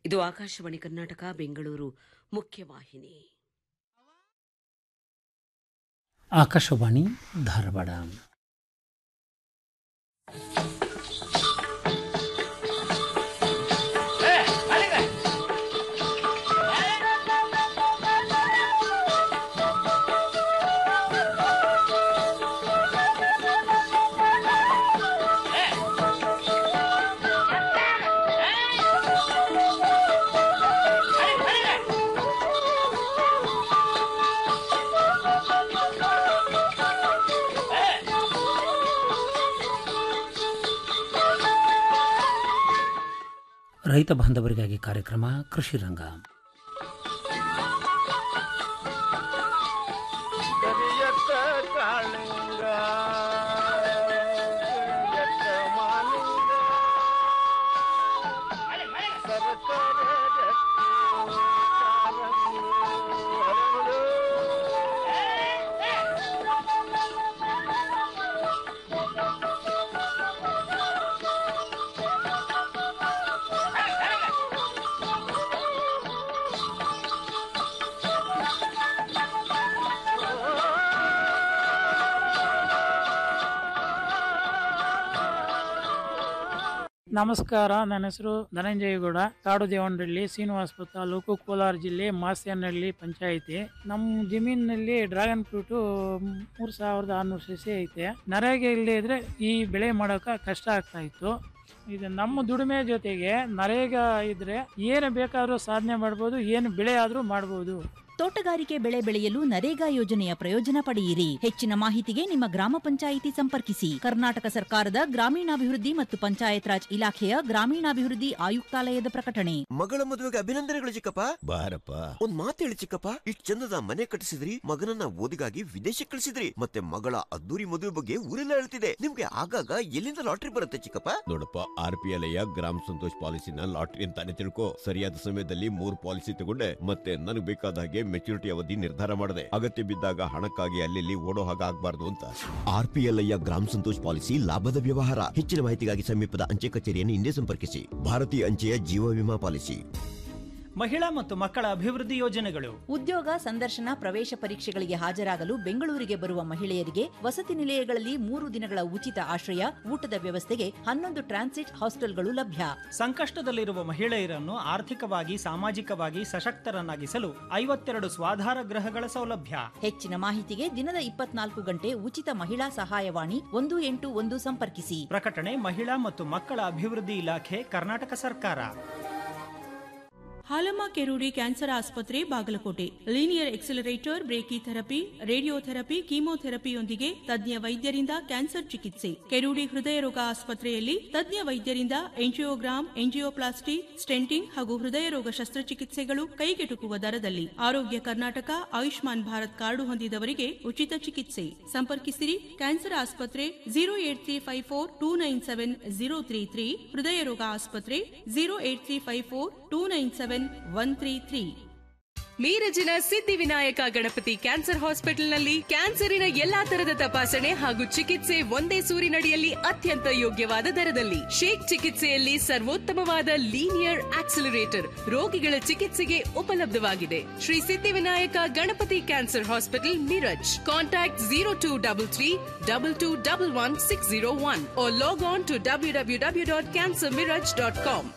ಇದು ಆಕಾಶವಾಣಿ ಕರ್ನಾಟಕ ಬೆಂಗಳೂರು ಮುಖ್ಯವಾಹಿನಿ ಆಕಾಶವಾಣಿ ಧಾರವಾಡ ರೈತ ಬಾಂಧವರಿಗಾಗಿ ಕಾರ್ಯಕ್ರಮ ಕೃಷಿ ರಂಗ ಕರಿಯತ್ತ ಕಾಳಿಂಗ ಕರಿಯತ್ತ ಮಾಲಿಂಗ ಸರಸರ ರತ್ನ ಕಾರಂಗಿ ಹರಳು. ನಮಸ್ಕಾರ ನನ್ನ ಹೆಸರು ಧನಂಜಯಗೌಡ ಕಾಡು ದೇವನಹಳ್ಳಿ ಶ್ರೀನಿವಾಸಪುರ ತಾಲೂಕು ಕೋಲಾರ ಜಿಲ್ಲೆ ಮಾಸ್ಯನಹಳ್ಳಿ ಪಂಚಾಯಿತಿ ನಮ್ಮ ಜಮೀನಿನಲ್ಲಿ ಡ್ರ್ಯಾಗನ್ ಫ್ರೂಟ್ ಮೂರ್ ಸಾವಿರದ ಆರ್ನೂರು ಸಸಿ ಐತೆ ನರೇಗೆ ಇಲ್ಲದೆ ಇದ್ರೆ ಈ ಬೆಳೆ ಮಾಡೋಕೆ ಕಷ್ಟ ಆಗ್ತಾ ಇತ್ತು ಇದು ನಮ್ಮ ದುಡಿಮೆ ಜೊತೆಗೆ ನರೇಗ ಇದ್ರೆ ಏನು ಬೇಕಾದ್ರೂ ಸಾಧನೆ ಮಾಡ್ಬೋದು ಏನು ಬೆಳೆ ಆದ್ರೂ ಮಾಡ್ಬೋದು ತೋಟಗಾರಿಕೆ ಬೆಳೆ ಬೆಳೆಯಲು ನರೇಗಾ ಯೋಜನೆಯ ಪ್ರಯೋಜನ ಪಡೆಯಿರಿ ಹೆಚ್ಚಿನ ಮಾಹಿತಿಗೆ ನಿಮ್ಮ ಗ್ರಾಮ ಪಂಚಾಯಿತಿ ಸಂಪರ್ಕಿಸಿ ಕರ್ನಾಟಕ ಸರ್ಕಾರದ ಗ್ರಾಮೀಣಾಭಿವೃದ್ಧಿ ಮತ್ತು ಪಂಚಾಯತ್ ರಾಜ್ ಇಲಾಖೆಯ ಗ್ರಾಮೀಣಾಭಿವೃದ್ಧಿ ಆಯುಕ್ತಾಲಯದ ಪ್ರಕಟಣೆ ಮಗಳ ಮದುವೆಗೆ ಅಭಿನಂದನೆಗಳು ಚಿಕ್ಕಪ್ಪ ಬಾರಪ್ಪ ಒಂದ್ ಮಾತು ಹೇಳಿ ಚಿಕ್ಕಪ್ಪ ಇಷ್ಟ್ ಚಂದದ ಮನೆ ಕಟ್ಟಿಸಿದ್ರಿ ಮಗನನ್ನ ಓದಿಗಾಗಿ ವಿದೇಶಕ್ಕೆ ಕಳಿಸಿದ್ರಿ ಮತ್ತೆ ಮಗಳ ಅದ್ದೂರಿ ಮದುವೆ ಬಗ್ಗೆ ಊರೆಲ್ಲ ಹೇಳ್ತಿದೆ ನಿಮ್ಗೆ ಆಗಾಗ ಎಲ್ಲಿಂದ ಲಾಟ್ರಿ ಬರುತ್ತೆ ಚಿಕ್ಕಪ್ಪ ನೋಡಪ್ಪ ಆರ್ ಪಿ ಎಲ್ ಗ್ರಾಮ ಸಂತೋಷ್ ಪಾಲಿಸಿನ ಲಾಟ್ರಿ ಅಂತಾನೆ ತಿಳ್ಕೊ ಸರಿಯಾದ ಸಮಯದಲ್ಲಿ ಮೂರ್ ಪಾಲಿಸಿ ತಗೊಂಡೆ ಮತ್ತೆ ನನಗೆ ಬೇಕಾದ ಹಾಗೆ ಮೆಚುರಿಟಿ ಅವಧಿ ನಿರ್ಧಾರ ಮಾಡಿದೆ ಅಗತ್ಯ ಬಿದ್ದಾಗ ಹಣಕ್ಕಾಗಿ ಅಲ್ಲಿ ಓಡೋ ಹಾಗೆ ಆಗ್ಬಾರ್ದು ಅಂತ ಆರ್ ಪಿ ಎಲ್ ಗ್ರಾಮ ಸಂತೋಷ್ ಪಾಲಿಸಿ ಲಾಭದ ವ್ಯವಹಾರ ಹೆಚ್ಚಿನ ಮಾಹಿತಿಗಾಗಿ ಸಮೀಪದ ಅಂಚೆ ಕಚೇರಿಯನ್ನು ಹಿಂದೆ ಸಂಪರ್ಕಿಸಿ ಭಾರತೀಯ ಅಂಚೆಯ ಜೀವ ವಿಮಾ ಪಾಲಿಸಿ ಮಹಿಳಾ ಮತ್ತು ಮಕ್ಕಳ ಅಭಿವೃದ್ಧಿ ಯೋಜನೆಗಳು ಉದ್ಯೋಗ ಸಂದರ್ಶನ ಪ್ರವೇಶ ಪರೀಕ್ಷೆಗಳಿಗೆ ಹಾಜರಾಗಲು ಬೆಂಗಳೂರಿಗೆ ಬರುವ ಮಹಿಳೆಯರಿಗೆ ವಸತಿ ನಿಲಯಗಳಲ್ಲಿ ಮೂರು ದಿನಗಳ ಉಚಿತ ಆಶ್ರಯ ಊಟದ ವ್ಯವಸ್ಥೆಗೆ ಹನ್ನೊಂದು ಟ್ರಾನ್ಸಿಟ್ ಹಾಸ್ಟೆಲ್ಗಳು ಲಭ್ಯ ಸಂಕಷ್ಟದಲ್ಲಿರುವ ಮಹಿಳೆಯರನ್ನು ಆರ್ಥಿಕವಾಗಿ ಸಾಮಾಜಿಕವಾಗಿ ಸಶಕ್ತರನ್ನಾಗಿಸಲು ಐವತ್ತೆರಡು ಸ್ವಾಧಾರ ಗೃಹಗಳ ಸೌಲಭ್ಯ ಹೆಚ್ಚಿನ ಮಾಹಿತಿಗೆ ದಿನದ ಇಪ್ಪತ್ನಾಲ್ಕು ಗಂಟೆ ಉಚಿತ ಮಹಿಳಾ ಸಹಾಯವಾಣಿ ಒಂದು ಎಂಟು ಒಂದು ಸಂಪರ್ಕಿಸಿ ಪ್ರಕಟಣೆ ಮಹಿಳಾ ಮತ್ತು ಮಕ್ಕಳ ಅಭಿವೃದ್ಧಿ ಇಲಾಖೆ ಕರ್ನಾಟಕ ಸರ್ಕಾರ ಹಾಲಮ್ಮ ಕೆರೂಡಿ ಕ್ಯಾನ್ಸರ್ ಆಸ್ಪತ್ರೆ Bagalkote linear accelerator brachytherapy radiotherapy ಕೀಮೋಥೆರಪಿಯೊಂದಿಗೆ ತಜ್ಞ ವೈದ್ಯರಿಂದ ಕ್ಯಾನ್ಸರ್ ಚಿಕಿತ್ಸೆ ಕೆರೂಡಿ ಹೃದಯ ರೋಗ ಆಸ್ಪತ್ರೆಯಲ್ಲಿ ತಜ್ಞ ವೈದ್ಯರಿಂದ ಎಂಜಿಯೋಗ್ರಾಮ್ ಎಂಜಿಯೋಪ್ಲಾಸ್ಟಿ ಸ್ಟೆಂಟಿಂಗ್ ಹಾಗೂ ಹೃದಯ ರೋಗ ಶಸ್ತ್ರಚಿಕಿತ್ಸೆಗಳು ಕೈಗೆಟುಕುವ ದರದಲ್ಲಿ ಆರೋಗ್ಯ ಕರ್ನಾಟಕ ಆಯುಷ್ಮಾನ್ ಭಾರತ್ ಕಾರ್ಡು ಹೊಂದಿದವರಿಗೆ ಉಚಿತ ಚಿಕಿತ್ಸೆ ಸಂಪರ್ಕಿಸಿರಿ ಕ್ಯಾನ್ಸರ್ ಆಸ್ಪತ್ರೆ zero eight three five four two nine seven zero three three ಹೃದಯ ರೋಗ ಆಸ್ಪತ್ರೆ zero eight three five four two nine seven one three three ಮೀರಜಿನ ಸಿದ್ಧಿವಿನಾಯಕ ಗಣಪತಿ ಕ್ಯಾನ್ಸರ್ ಹಾಸ್ಪಿಟಲ್ನಲ್ಲಿ ಕ್ಯಾನ್ಸರಿನ ಎಲ್ಲಾ ತರದ ತಪಾಸಣೆ ಹಾಗೂ ಚಿಕಿತ್ಸೆ ಒಂದೇ ಸೂರಿನಡಿಯಲ್ಲಿ ಅತ್ಯಂತ ಯೋಗ್ಯವಾದ ದರದಲ್ಲಿ ಶೇಕ್ ಚಿಕಿತ್ಸೆಯಲ್ಲಿ ಸರ್ವೋತ್ತಮವಾದ ಲೀನಿಯರ್ ಆಕ್ಸಿಲರೇಟರ್ ರೋಗಿಗಳ ಚಿಕಿತ್ಸೆಗೆ ಉಪಲಬ್ಧವಾಗಿದೆ Shri Siddhivinayak Ganapati cancer hospital Miraj contact zero two double three double two double one six zero one log on to W W W dot cancer Miraj dot com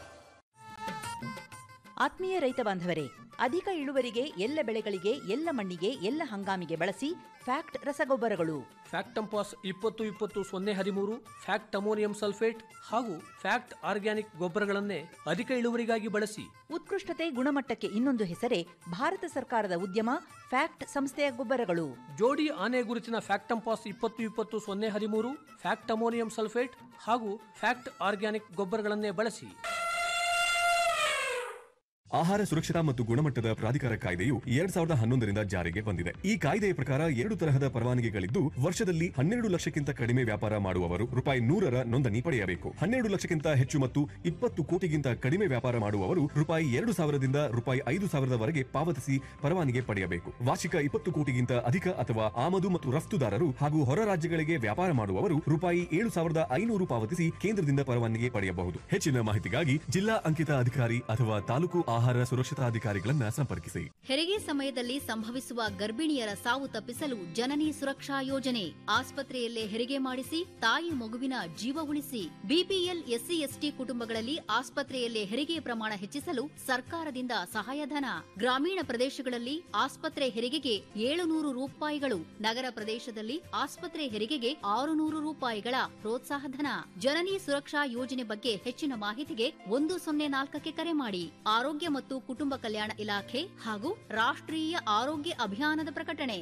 ಆತ್ಮೀಯ ರೈತ ಬಾಂಧವರೇ ಅಧಿಕ ಇಳುವರಿಗೆ ಎಲ್ಲ ಬೆಳೆಗಳಿಗೆ ಎಲ್ಲ ಮಣ್ಣಿಗೆ ಎಲ್ಲ ಹಂಗಾಮಿಗೆ ಬಳಸಿ ಫ್ಯಾಕ್ಟ್ ರಸಗೊಬ್ಬರಗಳು ಫ್ಯಾಕ್ಟಂಪಾಸ್ ಇಪ್ಪತ್ತು ಇಪ್ಪತ್ತು ಸೊನ್ನೆ ಹದಿಮೂರು ಫ್ಯಾಕ್ಟ್ ಅಮೋನಿಯಂ ಸಲ್ಫೇಟ್ ಹಾಗೂ ಫ್ಯಾಕ್ಟ್ ಆರ್ಗ್ಯಾನಿಕ್ ಗೊಬ್ಬರಗಳನ್ನೇ ಅಧಿಕ ಇಳುವರಿಗಾಗಿ ಬಳಸಿ ಉತ್ಕೃಷ್ಟತೆ ಗುಣಮಟ್ಟಕ್ಕೆ ಇನ್ನೊಂದು ಹೆಸರೇ ಭಾರತ ಸರ್ಕಾರದ ಉದ್ಯಮ ಫ್ಯಾಕ್ಟ್ ಸಂಸ್ಥೆಯ ಗೊಬ್ಬರಗಳು ಜೋಡಿ ಆನೆ ಗುರುತಿನ ಫ್ಯಾಕ್ಟಂಪಾಸ್ ಇಪ್ಪತ್ತು ಇಪ್ಪತ್ತು ಸೊನ್ನೆ ಹದಿಮೂರು ಫ್ಯಾಕ್ಟ್ ಅಮೋನಿಯಂ ಸಲ್ಫೇಟ್ ಹಾಗೂ ಫ್ಯಾಕ್ಟ್ ಆರ್ಗ್ಯಾನಿಕ್ ಗೊಬ್ಬರಗಳನ್ನೇ ಬಳಸಿ ಆಹಾರ ಸುರಕ್ಷತಾ ಮತ್ತು ಗುಣಮಟ್ಟದ ಪ್ರಾಧಿಕಾರ ಕಾಯ್ದೆಯು ಎರಡ್ ಸಾವಿರದ ಹನ್ನೊಂದರಿಂದ ಜಾರಿಗೆ ಬಂದಿದೆ ಈ ಕಾಯ್ದೆಯ ಪ್ರಕಾರ ಎರಡು ತರಹದ ಪರವಾನಗಿಗಳಿದ್ದು ವರ್ಷದಲ್ಲಿ ಹನ್ನೆರಡು ಲಕ್ಷಕ್ಕಿಂತ ಕಡಿಮೆ ವ್ಯಾಪಾರ ಮಾಡುವವರು ರೂಪಾಯಿ ನೂರರ ನೋಂದಣಿ ಪಡೆಯಬೇಕು ಹನ್ನೆರಡು ಲಕ್ಷಕ್ಕಿಂತ ಹೆಚ್ಚು ಮತ್ತು ಇಪ್ಪತ್ತು ಕೋಟಿಗಿಂತ ಕಡಿಮೆ ವ್ಯಾಪಾರ ಮಾಡುವವರು ರೂಪಾಯಿ ಎರಡು ಸಾವಿರದಿಂದ ರೂಪಾಯಿ ಐದು ಸಾವಿರದವರೆಗೆ ಪಾವತಿಸಿ ಪರವಾನಗಿ ಪಡೆಯಬೇಕು ವಾರ್ಷಿಕ ಇಪ್ಪತ್ತು ಕೋಟಿಗಿಂತ ಅಧಿಕ ಅಥವಾ ಆಮದು ಮತ್ತು ರಫ್ತುದಾರರು ಹಾಗೂ ಹೊರ ರಾಜ್ಯಗಳಿಗೆ ವ್ಯಾಪಾರ ಮಾಡುವವರು ರೂಪಾಯಿ ಏಳು ಸಾವಿರದ ಐನೂರು ಪಾವತಿಸಿ ಕೇಂದ್ರದಿಂದ ಪರವಾನಗಿ ಪಡೆಯಬಹುದು ಹೆಚ್ಚಿನ ಮಾಹಿತಿಗಾಗಿ ಜಿಲ್ಲಾ ಅಂಕಿತ ಅಧಿಕಾರಿ ಅಥವಾ ತಾಲೂಕು ಆಹಾರ ಸುರಕ್ಷತಾ ಅಧಿಕಾರಿಗಳನ್ನ ಸಂಪರ್ಕಿಸಿ ಹೆರಿಗೆ ಸಮಯದಲ್ಲಿ ಸಂಭವಿಸುವ ಗರ್ಭಿಣಿಯರ ಸಾವು ತಪ್ಪಿಸಲು ಜನನಿ ಸುರಕ್ಷಾ ಯೋಜನೆ ಆಸ್ಪತ್ರೆಯಲ್ಲೇ ಹೆರಿಗೆ ಮಾಡಿಸಿ ತಾಯಿ ಮಗುವಿನ ಜೀವ ಉಳಿಸಿ ಬಿಪಿಎಲ್ ಎಸ್ಸಿ ಎಸ್ಟಿ ಕುಟುಂಬಗಳಲ್ಲಿ ಆಸ್ಪತ್ರೆಯಲ್ಲೇ ಹೆರಿಗೆ ಪ್ರಮಾಣ ಹೆಚ್ಚಿಸಲು ಸರ್ಕಾರದಿಂದ ಸಹಾಯಧನ ಗ್ರಾಮೀಣ ಪ್ರದೇಶಗಳಲ್ಲಿ ಆಸ್ಪತ್ರೆ ಹೆರಿಗೆಗೆ ಏಳುನೂರು ರೂಪಾಯಿಗಳು ನಗರ ಪ್ರದೇಶದಲ್ಲಿ ಆಸ್ಪತ್ರೆ ಹೆರಿಗೆಗೆ ಆರುನೂರು ರೂಪಾಯಿಗಳ ಪ್ರೋತ್ಸಾಹಧನ ಜನನಿ ಸುರಕ್ಷಾ ಯೋಜನೆ ಬಗ್ಗೆ ಹೆಚ್ಚಿನ ಮಾಹಿತಿಗೆ ಒಂದು ಸೊನ್ನೆ ನಾಲ್ಕಕ್ಕೆ ಕರೆ ಮಾಡಿ ಆರೋಗ್ಯ ಮತ್ತು ಕುಟುಂಬ ಕಲ್ಯಾಣ ಇಲಾಖೆ ಹಾಗೂ ರಾಷ್ಟ್ರೀಯ ಆರೋಗ್ಯ ಅಭಿಯಾನದ ಪ್ರಕಟಣೆ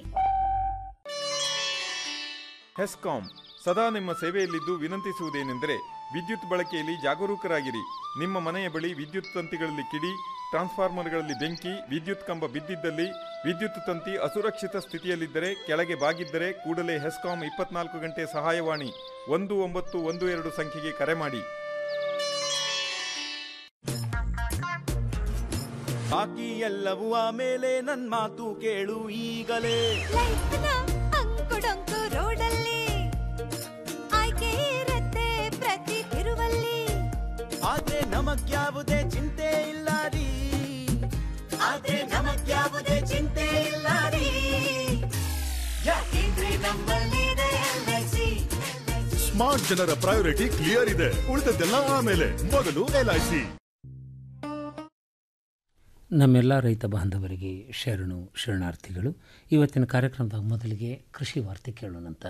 ಹೆಸ್ಕಾಂ ಸದಾ ನಿಮ್ಮ ಸೇವೆಯಲ್ಲಿದ್ದು ವಿನಂತಿಸುವುದೇನೆಂದರೆ ವಿದ್ಯುತ್ ಬಳಕೆಯಲ್ಲಿ ಜಾಗರೂಕರಾಗಿರಿ ನಿಮ್ಮ ಮನೆಯ ಬಳಿ ವಿದ್ಯುತ್ ತಂತಿಗಳಲ್ಲಿ ಕಿಡಿ ಟ್ರಾನ್ಸ್ಫಾರ್ಮರ್ಗಳಲ್ಲಿ ಬೆಂಕಿ ವಿದ್ಯುತ್ ಕಂಬ ಬಿದ್ದಿದ್ದಲ್ಲಿ ವಿದ್ಯುತ್ ತಂತಿ ಅಸುರಕ್ಷಿತ ಸ್ಥಿತಿಯಲ್ಲಿದ್ದರೆ ಕೆಳಗೆ ಬಾಗಿದ್ದರೆ ಕೂಡಲೇ ಹೆಸ್ಕಾಂ ಇಪ್ಪತ್ನಾಲ್ಕು ಗಂಟೆ ಸಹಾಯವಾಣಿ ಒಂದು ಒಂಬತ್ತು ಒಂದು ಎರಡು ಸಂಖ್ಯೆಗೆ ಕರೆ ಮಾಡಿ ಬಾಕಿ ಎಲ್ಲವೂ ಆಮೇಲೆ ನನ್ ಮಾತು ಕೇಳು ಈಗಲೇ ಅಂಕುಡೊಂಕು ರೋಡಲ್ಲಿ ಆಯ್ಕೆ ಇರತ್ತೆ ಪ್ರತಿ ತಿರುವಲ್ಲಿ ಆದ್ರೆ ನಮಗ್ಯಾವುದೇ ಚಿಂತೆ ಇಲ್ಲ ರೀ ಆದ್ರೆ ನಮಗ್ಯಾವುದೇ ಚಿಂತೆ ಇಲ್ಲ ರೀ ಯಾಕೆಂದ್ರೆ ನಮ್ಮಲ್ಲಿದೆ ಎಲ್ಐಸಿ ಸ್ಮಾರ್ಟ್ ಜನರ ಪ್ರಯಾರಿಟಿ ಕ್ಲಿಯರ್ ಇದೆ ಉಳಿದದ್ದೆಲ್ಲ ಆಮೇಲೆ ಮೊದಲು ಎಲ್ಐಸಿ ನಮ್ಮೆಲ್ಲ ರೈತ ಬಾಂಧವರಿಗೆ ಶರಣು ಶರಣಾರ್ಥಿಗಳು ಇವತ್ತಿನ ಕಾರ್ಯಕ್ರಮದ ಮೊದಲಿಗೆ ಕೃಷಿ ವಾರ್ತೆ ಕೇಳೋಣಂತ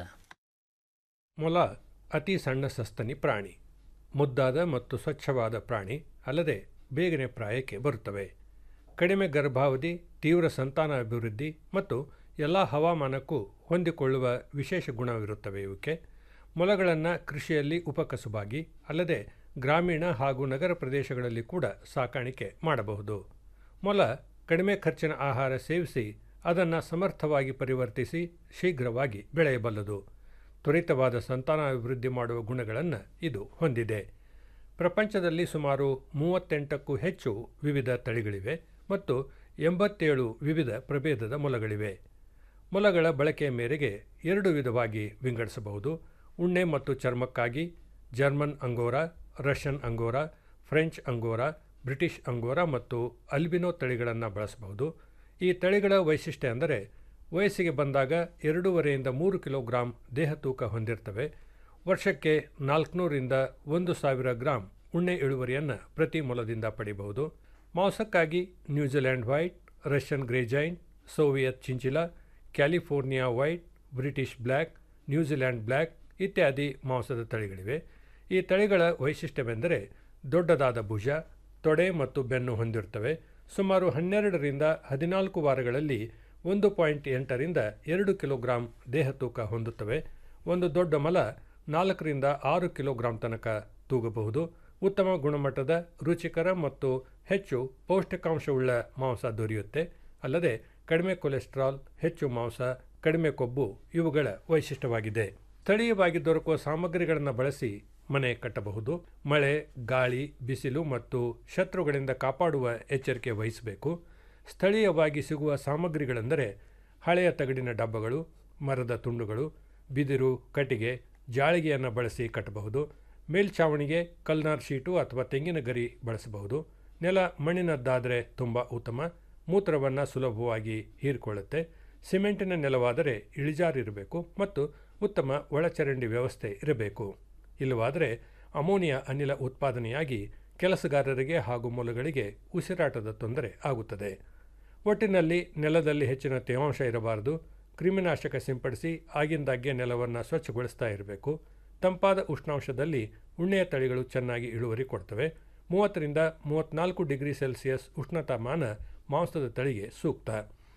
ಮೊಲ ಅತಿ ಸಣ್ಣ ಸಸ್ತನಿ ಪ್ರಾಣಿ ಮುದ್ದಾದ ಮತ್ತು ಸ್ವಚ್ಛವಾದ ಪ್ರಾಣಿ ಅಲ್ಲದೆ ಬೇಗನೆ ಪ್ರಾಯಕ್ಕೆ ಬರುತ್ತವೆ ಕಡಿಮೆ ಗರ್ಭಾವಧಿ ತೀವ್ರ ಸಂತಾನ ಅಭಿವೃದ್ಧಿ ಮತ್ತು ಎಲ್ಲ ಹವಾಮಾನಕ್ಕೂ ಹೊಂದಿಕೊಳ್ಳುವ ವಿಶೇಷ ಗುಣವಿರುತ್ತವೆ ಇವಕ್ಕೆ ಮೊಲಗಳನ್ನು ಕೃಷಿಯಲ್ಲಿ ಉಪಕಸುಬಾಗಿ ಅಲ್ಲದೆ ಗ್ರಾಮೀಣ ಹಾಗೂ ನಗರ ಪ್ರದೇಶಗಳಲ್ಲಿ ಕೂಡ ಸಾಕಾಣಿಕೆ ಮಾಡಬಹುದು ಮೊಲ ಕಡಿಮೆ ಖರ್ಚಿನ ಆಹಾರ ಸೇವಿಸಿ ಅದನ್ನು ಸಮರ್ಥವಾಗಿ ಪರಿವರ್ತಿಸಿ ಶೀಘ್ರವಾಗಿ ಬೆಳೆಯಬಲ್ಲದು ತ್ವರಿತವಾದ ಸಂತಾನಾಭಿವೃದ್ಧಿ ಮಾಡುವ ಗುಣಗಳನ್ನು ಇದು ಹೊಂದಿದೆ ಪ್ರಪಂಚದಲ್ಲಿ ಸುಮಾರು ಮೂವತ್ತೆಂಟಕ್ಕೂ ಹೆಚ್ಚು ವಿವಿಧ ತಳಿಗಳಿವೆ ಮತ್ತು ಎಂಬತ್ತೇಳು ವಿವಿಧ ಪ್ರಭೇದದ ಮೊಲಗಳಿವೆ ಮೊಲಗಳ ಬಳಕೆಯ ಮೇರೆಗೆ ಎರಡು ವಿಧವಾಗಿ ವಿಂಗಡಿಸಬಹುದು ಉಣ್ಣೆ ಮತ್ತು ಚರ್ಮಕ್ಕಾಗಿ German Angora Russian Angora French Angora British Angora ಮತ್ತು ಅಲ್ಬಿನೋ ತಳಿಗಳನ್ನು ಬಳಸಬಹುದು ಈ ತಳಿಗಳ ವೈಶಿಷ್ಟ್ಯ ಅಂದರೆ ವಯಸ್ಸಿಗೆ ಬಂದಾಗ ಎರಡೂವರೆಯಿಂದ ಮೂರು ಕಿಲೋಗ್ರಾಂ ದೇಹ ತೂಕ ಹೊಂದಿರ್ತವೆ ವರ್ಷಕ್ಕೆ ನಾಲ್ಕುನೂರಿಂದ ಒಂದು ಸಾವಿರ ಗ್ರಾಂ ಉಣ್ಣೆ ಇಳುವರಿಯನ್ನು ಪ್ರತಿ ಮೊಲದಿಂದ ಪಡೆಯಬಹುದು ಮಾಂಸಕ್ಕಾಗಿ New Zealand white Russian grey giant Soviet chinchilla California white British black New Zealand black ಇತ್ಯಾದಿ ಮಾಂಸದ ತಳಿಗಳಿವೆ ಈ ತಳಿಗಳ ವೈಶಿಷ್ಟ್ಯವೆಂದರೆ ದೊಡ್ಡದಾದ ಭುಜ ತೊಡೆ ಮತ್ತು ಬೆನ್ನು ಹೊಂದಿರುತ್ತವೆ ಸುಮಾರು ಹನ್ನೆರಡರಿಂದ ಹದಿನಾಲ್ಕು ವಾರಗಳಲ್ಲಿ ಒಂದು ಪಾಯಿಂಟ್ ಎಂಟರಿಂದ ಎರಡು ಕಿಲೋಗ್ರಾಂ ದೇಹ ತೂಕ ಹೊಂದುತ್ತವೆ ಒಂದು ದೊಡ್ಡ ಮಲ ನಾಲ್ಕರಿಂದ ಆರು ಕಿಲೋಗ್ರಾಂ ತನಕ ತೂಗಬಹುದು ಉತ್ತಮ ಗುಣಮಟ್ಟದ ರುಚಿಕರ ಮತ್ತು ಹೆಚ್ಚು ಪೌಷ್ಟಿಕಾಂಶವುಳ್ಳ ಮಾಂಸ ದೊರೆಯುತ್ತೆ ಅಲ್ಲದೆ ಕಡಿಮೆ ಕೊಲೆಸ್ಟ್ರಾಲ್ ಹೆಚ್ಚು ಮಾಂಸ ಕಡಿಮೆ ಕೊಬ್ಬು ಇವುಗಳ ವೈಶಿಷ್ಟ್ಯವಾಗಿದೆ ಸ್ಥಳೀಯವಾಗಿ ದೊರಕುವ ಸಾಮಗ್ರಿಗಳನ್ನು ಬಳಸಿ ಮನೆ ಕಟ್ಟಬಹುದು ಮಳೆ ಗಾಳಿ ಬಿಸಿಲು ಮತ್ತು ಶತ್ರುಗಳಿಂದ ಕಾಪಾಡುವ ಎಚ್ಚರಿಕೆ ವಹಿಸಬೇಕು ಸ್ಥಳೀಯವಾಗಿ ಸಿಗುವ ಸಾಮಗ್ರಿಗಳೆಂದರೆ ಹಳೆಯ ತಗಡಿನ ಡಬ್ಬಗಳು ಮರದ ತುಂಡುಗಳು ಬಿದಿರು ಕಟ್ಟಿಗೆ ಜಾಳಿಗೆಯನ್ನು ಬಳಸಿ ಕಟ್ಟಬಹುದು ಮೇಲ್ಛಾವಣಿಗೆ ಕಲ್ನಾರ್ ಶೀಟು ಅಥವಾ ತೆಂಗಿನ ಗರಿ ಬಳಸಬಹುದು ನೆಲ ಮಣ್ಣಿನದ್ದಾದರೆ ತುಂಬ ಉತ್ತಮ ಮೂತ್ರವನ್ನು ಸುಲಭವಾಗಿ ಹೀರಿಕೊಳ್ಳುತ್ತೆ ಸಿಮೆಂಟಿನ ನೆಲವಾದರೆ ಇಳಿಜಾರಿರಬೇಕು ಮತ್ತು ಉತ್ತಮ ಒಳಚರಂಡಿ ವ್ಯವಸ್ಥೆ ಇರಬೇಕು ಇಲ್ಲವಾದರೆ ಅಮೋನಿಯಾ ಅನಿಲ ಉತ್ಪಾದನೆಯಾಗಿ ಕೆಲಸಗಾರರಿಗೆ ಹಾಗೂ ಮೊಲಗಳಿಗೆ ಉಸಿರಾಟದ ತೊಂದರೆ ಆಗುತ್ತದೆ ಒಟ್ಟಿನಲ್ಲಿ ನೆಲದಲ್ಲಿ ಹೆಚ್ಚಿನ ತೇವಾಂಶ ಇರಬಾರದು ಕ್ರಿಮಿನಾಶಕ ಸಿಂಪಡಿಸಿ ಆಗಿಂದಾಗ್ಗೆ ನೆಲವನ್ನು ಸ್ವಚ್ಛಗೊಳಿಸ್ತಾ ಇರಬೇಕು ತಂಪಾದ ಉಷ್ಣಾಂಶದಲ್ಲಿ ಉಣ್ಣೆಯ ತಳಿಗಳು ಚೆನ್ನಾಗಿ ಇಳುವರಿ ಕೊಡ್ತವೆ ಮೂವತ್ತರಿಂದ ಮೂವತ್ತ್ನಾಲ್ಕು ಡಿಗ್ರಿ ಸೆಲ್ಸಿಯಸ್ ಉಷ್ಣತಾಮಾನ ಮಾಂಸದ ತಳಿಗೆ ಸೂಕ್ತ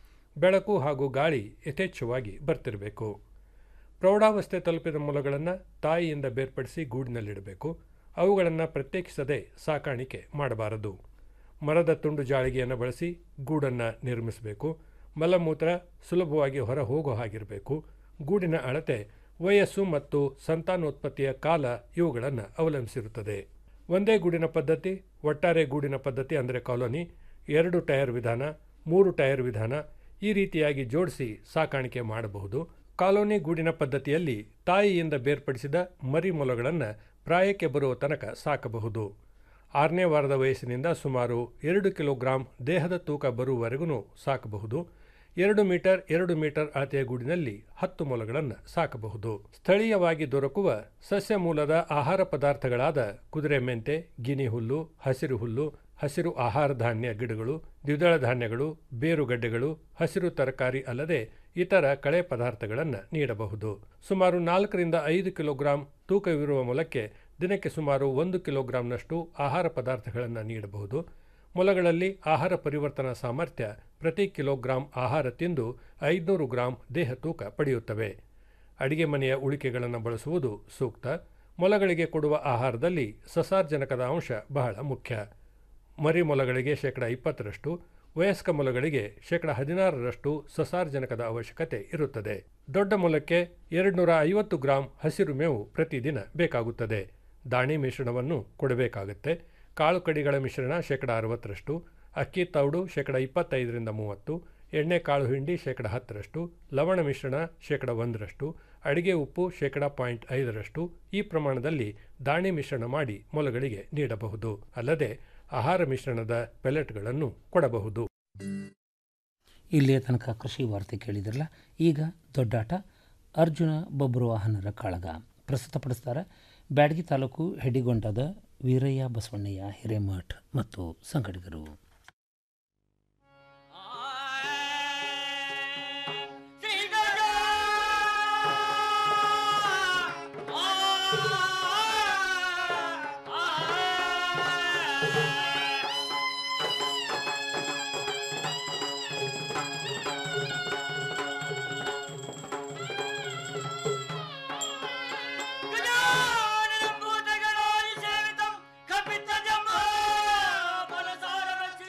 ಬೆಳಕು ಹಾಗೂ ಗಾಳಿ ಯಥೇಚ್ಛವಾಗಿ ಬರ್ತಿರಬೇಕು ಪ್ರೌಢಾವಸ್ಥೆ ತಲುಪಿದ ಮೊಲಗಳನ್ನು ತಾಯಿಯಿಂದ ಬೇರ್ಪಡಿಸಿ ಗೂಡಿನಲ್ಲಿಡಬೇಕು ಅವುಗಳನ್ನು ಪ್ರತ್ಯೇಕಿಸದೆ ಸಾಕಾಣಿಕೆ ಮಾಡಬಾರದು ಮರದ ತುಂಡು ಜಾಳಿಗೆಯನ್ನು ಬಳಸಿ ಗೂಡನ್ನು ನಿರ್ಮಿಸಬೇಕು ಮಲಮೂತ್ರ ಸುಲಭವಾಗಿ ಹೊರ ಹೋಗೋ ಹಾಗಿರಬೇಕು ಗೂಡಿನ ಅಳತೆ ವಯಸ್ಸು ಮತ್ತು ಸಂತಾನೋತ್ಪತ್ತಿಯ ಕಾಲ ಇವುಗಳನ್ನು ಅವಲಂಬಿಸಿರುತ್ತದೆ ಒಂದೇ ಗೂಡಿನ ಪದ್ಧತಿ ಒಟ್ಟಾರೆ ಗೂಡಿನ ಪದ್ಧತಿ ಅಂದರೆ ಕಾಲೋನಿ ಎರಡು ಟೈರ್ ವಿಧಾನ ಮೂರು ಟೈರ್ ವಿಧಾನ ಈ ರೀತಿಯಾಗಿ ಜೋಡಿಸಿ ಸಾಕಾಣಿಕೆ ಮಾಡಬಹುದು ಕಾಲೋನಿ ಗೂಡಿನ ಪದ್ಧತಿಯಲ್ಲಿ ತಾಯಿಯಿಂದ ಬೇರ್ಪಡಿಸಿದ ಮರಿ ಮೊಲಗಳನ್ನು ಪ್ರಾಯಕ್ಕೆ ಬರುವ ತನಕ ಸಾಕಬಹುದು ಆರನೇ ವಾರದ ವಯಸ್ಸಿನಿಂದ ಸುಮಾರು ಎರಡು ಕಿಲೋಗ್ರಾಂ ದೇಹದ ತೂಕ ಬರುವವರೆಗೂ ಸಾಕಬಹುದು ಎರಡು ಮೀಟರ್ ಎರಡು ಮೀಟರ್ ಅಳತೆಯ ಗೂಡಿನಲ್ಲಿ ಹತ್ತು ಮೊಲಗಳನ್ನು ಸಾಕಬಹುದು ಸ್ಥಳೀಯವಾಗಿ ದೊರಕುವ ಸಸ್ಯ ಮೂಲದ ಆಹಾರ ಪದಾರ್ಥಗಳಾದ ಕುದುರೆ ಮೆಂತೆ ಗಿನಿ ಹುಲ್ಲು ಹಸಿರು ಹುಲ್ಲು ಹಸಿರು ಆಹಾರ ಧಾನ್ಯ ಗಿಡಗಳು ದ್ವಿದಳ ಧಾನ್ಯಗಳು ಬೇರುಗಡ್ಡೆಗಳು ಹಸಿರು ತರಕಾರಿ ಅಲ್ಲದೆ ಇತರ ಕಳೆ ಪದಾರ್ಥಗಳನ್ನು ನೀಡಬಹುದು ಸುಮಾರು ನಾಲ್ಕರಿಂದ ಐದು ಕಿಲೋಗ್ರಾಂ ತೂಕವಿರುವ ಮೊಲಕ್ಕೆ ದಿನಕ್ಕೆ ಸುಮಾರು ಒಂದು ಕಿಲೋಗ್ರಾಂನಷ್ಟು ಆಹಾರ ಪದಾರ್ಥಗಳನ್ನು ನೀಡಬಹುದು ಮೊಲಗಳಲ್ಲಿ ಆಹಾರ ಪರಿವರ್ತನಾ ಸಾಮರ್ಥ್ಯ ಪ್ರತಿ ಕಿಲೋಗ್ರಾಂ ಆಹಾರ ತಿಂದು ಐದುನೂರು ಗ್ರಾಂ ದೇಹ ತೂಕ ಪಡೆಯುತ್ತವೆ ಅಡಿಗೆ ಮನೆಯ ಉಳಿಕೆಗಳನ್ನು ಬಳಸುವುದು ಸೂಕ್ತ ಮೊಲಗಳಿಗೆ ಕೊಡುವ ಆಹಾರದಲ್ಲಿ ಸಸಾರ್ಜನಕದ ಅಂಶ ಬಹಳ ಮುಖ್ಯ ಮರಿ ಮೊಲಗಳಿಗೆ ಶೇಕಡ ಇಪ್ಪತ್ತರಷ್ಟು ವಯಸ್ಕ ಮೊಲಗಳಿಗೆ ಶೇಕಡ ಹದಿನಾರರಷ್ಟು ಸಸಾರ್ಜನಕದ ಅವಶ್ಯಕತೆ ಇರುತ್ತದೆ ದೊಡ್ಡ ಮೊಲಕ್ಕೆ ಎರಡುನೂರ ಐವತ್ತು ಗ್ರಾಂ ಹಸಿರು ಮೇವು ಪ್ರತಿದಿನ ಬೇಕಾಗುತ್ತದೆ ದಾಣಿ ಮಿಶ್ರಣವನ್ನು ಕೊಡಬೇಕಾಗುತ್ತೆ ಕಾಳು ಕಡಿಗಳ ಮಿಶ್ರಣ ಶೇಕಡ ಅರವತ್ತರಷ್ಟು ಅಕ್ಕಿ ತೌಡು ಶೇಕಡ ಇಪ್ಪತ್ತೈದರಿಂದ ಮೂವತ್ತು ಎಣ್ಣೆ ಕಾಳು ಹಿಂಡಿ ಶೇಕಡ ಹತ್ತರಷ್ಟು ಲವಣ ಮಿಶ್ರಣ ಶೇಕಡ ಒಂದರಷ್ಟು ಅಡಿಗೆ ಉಪ್ಪು ಶೇಕಡ ಪಾಯಿಂಟ್ ಐದರಷ್ಟು ಈ ಪ್ರಮಾಣದಲ್ಲಿ ದಾಣಿ ಮಿಶ್ರಣ ಮಾಡಿ ಮೊಲಗಳಿಗೆ ನೀಡಬಹುದು ಅಲ್ಲದೆ ಆಹಾರ ಮಿಶ್ರಣದ ಪೆಲೆಟ್ಗಳನ್ನು ಕೊಡಬಹುದು ಇಲ್ಲಿಯ ತನಕ ಕೃಷಿ ವಾರ್ತೆ ಕೇಳಿದ್ರಲ್ಲ ಈಗ ದೊಡ್ಡಾಟ ಅರ್ಜುನ ಬೊಬ್ಬರು ವಾಹನರ ಕಾಳಗ ಪ್ರಸ್ತುತಪಡಿಸ್ತಾರೆ ಬ್ಯಾಡಗಿ ತಾಲೂಕು ಹೆಡಿಗೊಂಡದ ವೀರಯ್ಯ ಬಸವಣ್ಣಯ್ಯ ಹಿರೇಮಠ್ ಮತ್ತು ಸಂಗಡಿಗರು కపిత జమ్మ బలసార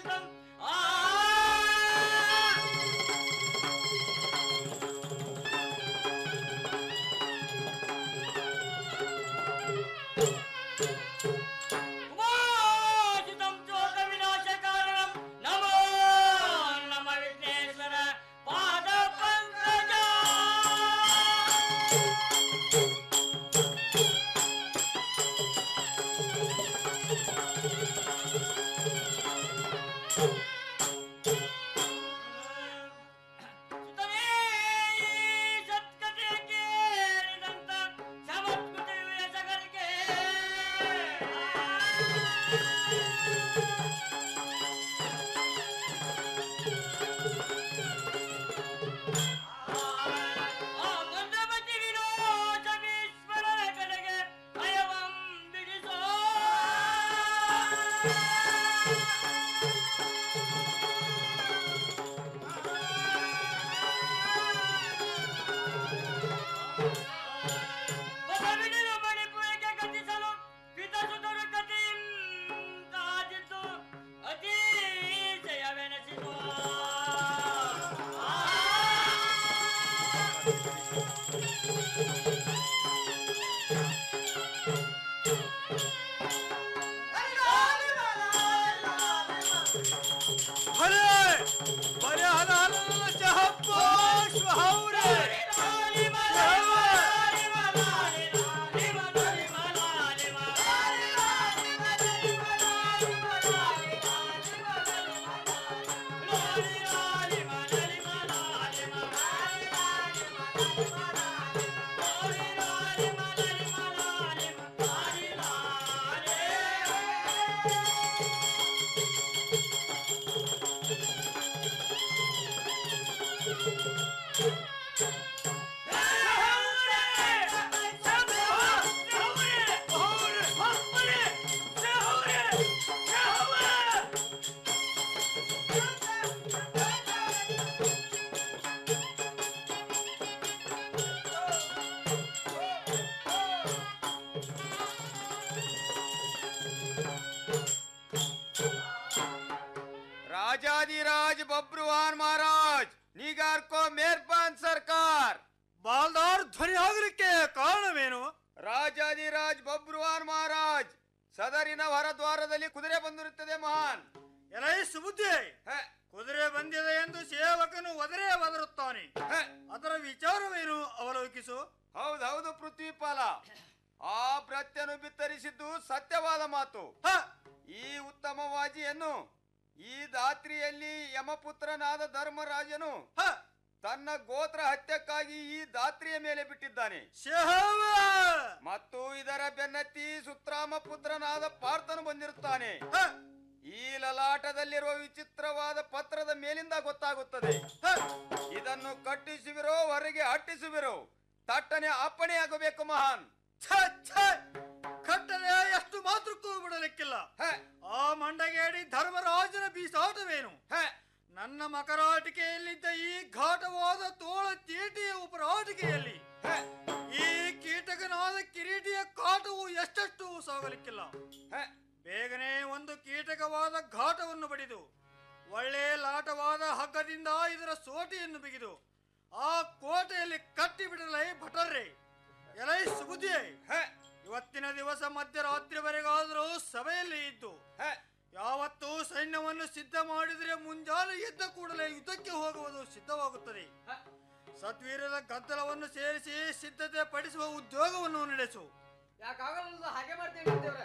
राजाधिराज बब्रुवान महाराज निगार को मेहरबान सरकार ಬಾಲ್ದಾರ್ ಧ್ವನಿ ಆಗಲಿಕ್ಕೆ ಕಾರಣವೇನು ರಾಜಾಧಿರಾಜ್ ಬಬ್ರುವಾನ್ ಮಹಾರಾಜ್ ಸದರಿನ ಹೊರದ್ವಾರದಲ್ಲಿ ಕುದುರೆ ಬಂದಿರುತ್ತದೆ ಮಹಾನ್ ಎಲೈ ಸುಬುದ್ಧಿ ಕುದುರೆ ಬಂದಿದೆ ಎಂದು ಸೇವಕನು ಒದರೇ ಒದರುತ್ತಾನೆ ಅದರ ವಿಚಾರವೇನು ಅವಲೋಕಿಸು ಹೌದೌದು ಪೃಥ್ವಿಪಾಲ ಆ ಪ್ರತ್ಯನು ಬಿತ್ತರಿಸಿದ್ದು ಸತ್ಯವಾದ ಮಾತು ಈ ಉತ್ತಮ ವಾಜಿಯನ್ನು ಈ ದಾತ್ರಿಯಲ್ಲಿ ಯಮಪುತ್ರನಾದ ಧರ್ಮರಾಜನು ತನ್ನ ಗೋತ್ರ ಹತ್ಯಕ್ಕಾಗಿ ಈ ದಾತ್ರಿಯ ಮೇಲೆ ಬಿಟ್ಟಿದ್ದಾನೆ ಮತ್ತು ಇದರ ಬೆನ್ನತ್ತಿ ಸುತ್ರಾಮ ಪುತ್ರನಾದ ಪಾರ್ಥನು ಬಂದಿರುತ್ತಾನೆ ಈ ಲಲಾಟದಲ್ಲಿರುವ ವಿಚಿತ್ರವಾದ ಪತ್ರದ ಮೇಲಿಂದ ಗೊತ್ತಾಗುತ್ತದೆ ಇದನ್ನು ಕಟ್ಟಿಸುವಿರೋ ಹೊರಗೆ ಅಟ್ಟಿಸುವಿರೋ ತಟ್ಟನೆ ಅಪ್ಪಣೆಯಾಗಬೇಕು ಮಹಾನ್ ಕಟ್ಟಲೆ ಎಷ್ಟು ಮಾತ್ರಕ್ಕೂ ಬಿಡಲಿಕ್ಕಿಲ್ಲ ಆ ಮಂಡಗೇಡಿ ಧರ್ಮರಾಜನ ಬೀಸಾಟವೇನು ನನ್ನ ಮಕರಾಟಿಕೆಯಲ್ಲಿದ್ದ ಈ ಘಾಟವಾದ ತೋಳ ತೀಟಿಯ ಉಪರಾಟಿಕೆಯಲ್ಲಿ ಈ ಕೀಟಕನಾದ ಕಿರೀಟಿಯ ಕಾಟವು ಎಷ್ಟೆಷ್ಟು ಸಾಗಲಿಕ್ಕಿಲ್ಲ ಬೇಗನೆ ಒಂದು ಕೀಟಕವಾದ ಘಾಟವನ್ನು ಬಡಿದು ಒಳ್ಳೆ ಲಾಟವಾದ ಹಗ್ಗದಿಂದ ಇದರ ಸೋಟಿಯನ್ನು ಬಿಗಿದು ಆ ಕೋಟೆಯಲ್ಲಿ ಕಟ್ಟಿ ಬಿಡಲೈ ಭಟರ್ರೆ ಎಲೈ ಸುಬುದ್ಧಿ ಇವತ್ತಿನ ದಿವಸ ಮಧ್ಯರಾತ್ರಿವರೆಗಾದರೂ ಸಭೆಯಲ್ಲಿ ಇದ್ದು ಯಾವತ್ತು ಸೈನ್ಯವನ್ನು ಸಿದ್ಧ ಮಾಡಿದರೆ ಮುಂಜಾನೆ ಎದ್ದ ಕೂಡಲೇ ಯುದ್ಧಕ್ಕೆ ಹೋಗುವುದು ಸಿದ್ಧವಾಗುತ್ತದೆ ಸತ್ವೀರದ ಗದ್ದಲವನ್ನು ಸೇರಿಸಿ ಸಿದ್ಧತೆ ಪಡಿಸುವ ಉದ್ಯೋಗವನ್ನು ನಡೆಸು ಯಾಕಾಗಲ್ಲ ಹಾಗೆ ಮಾಡ್ತೇವೆ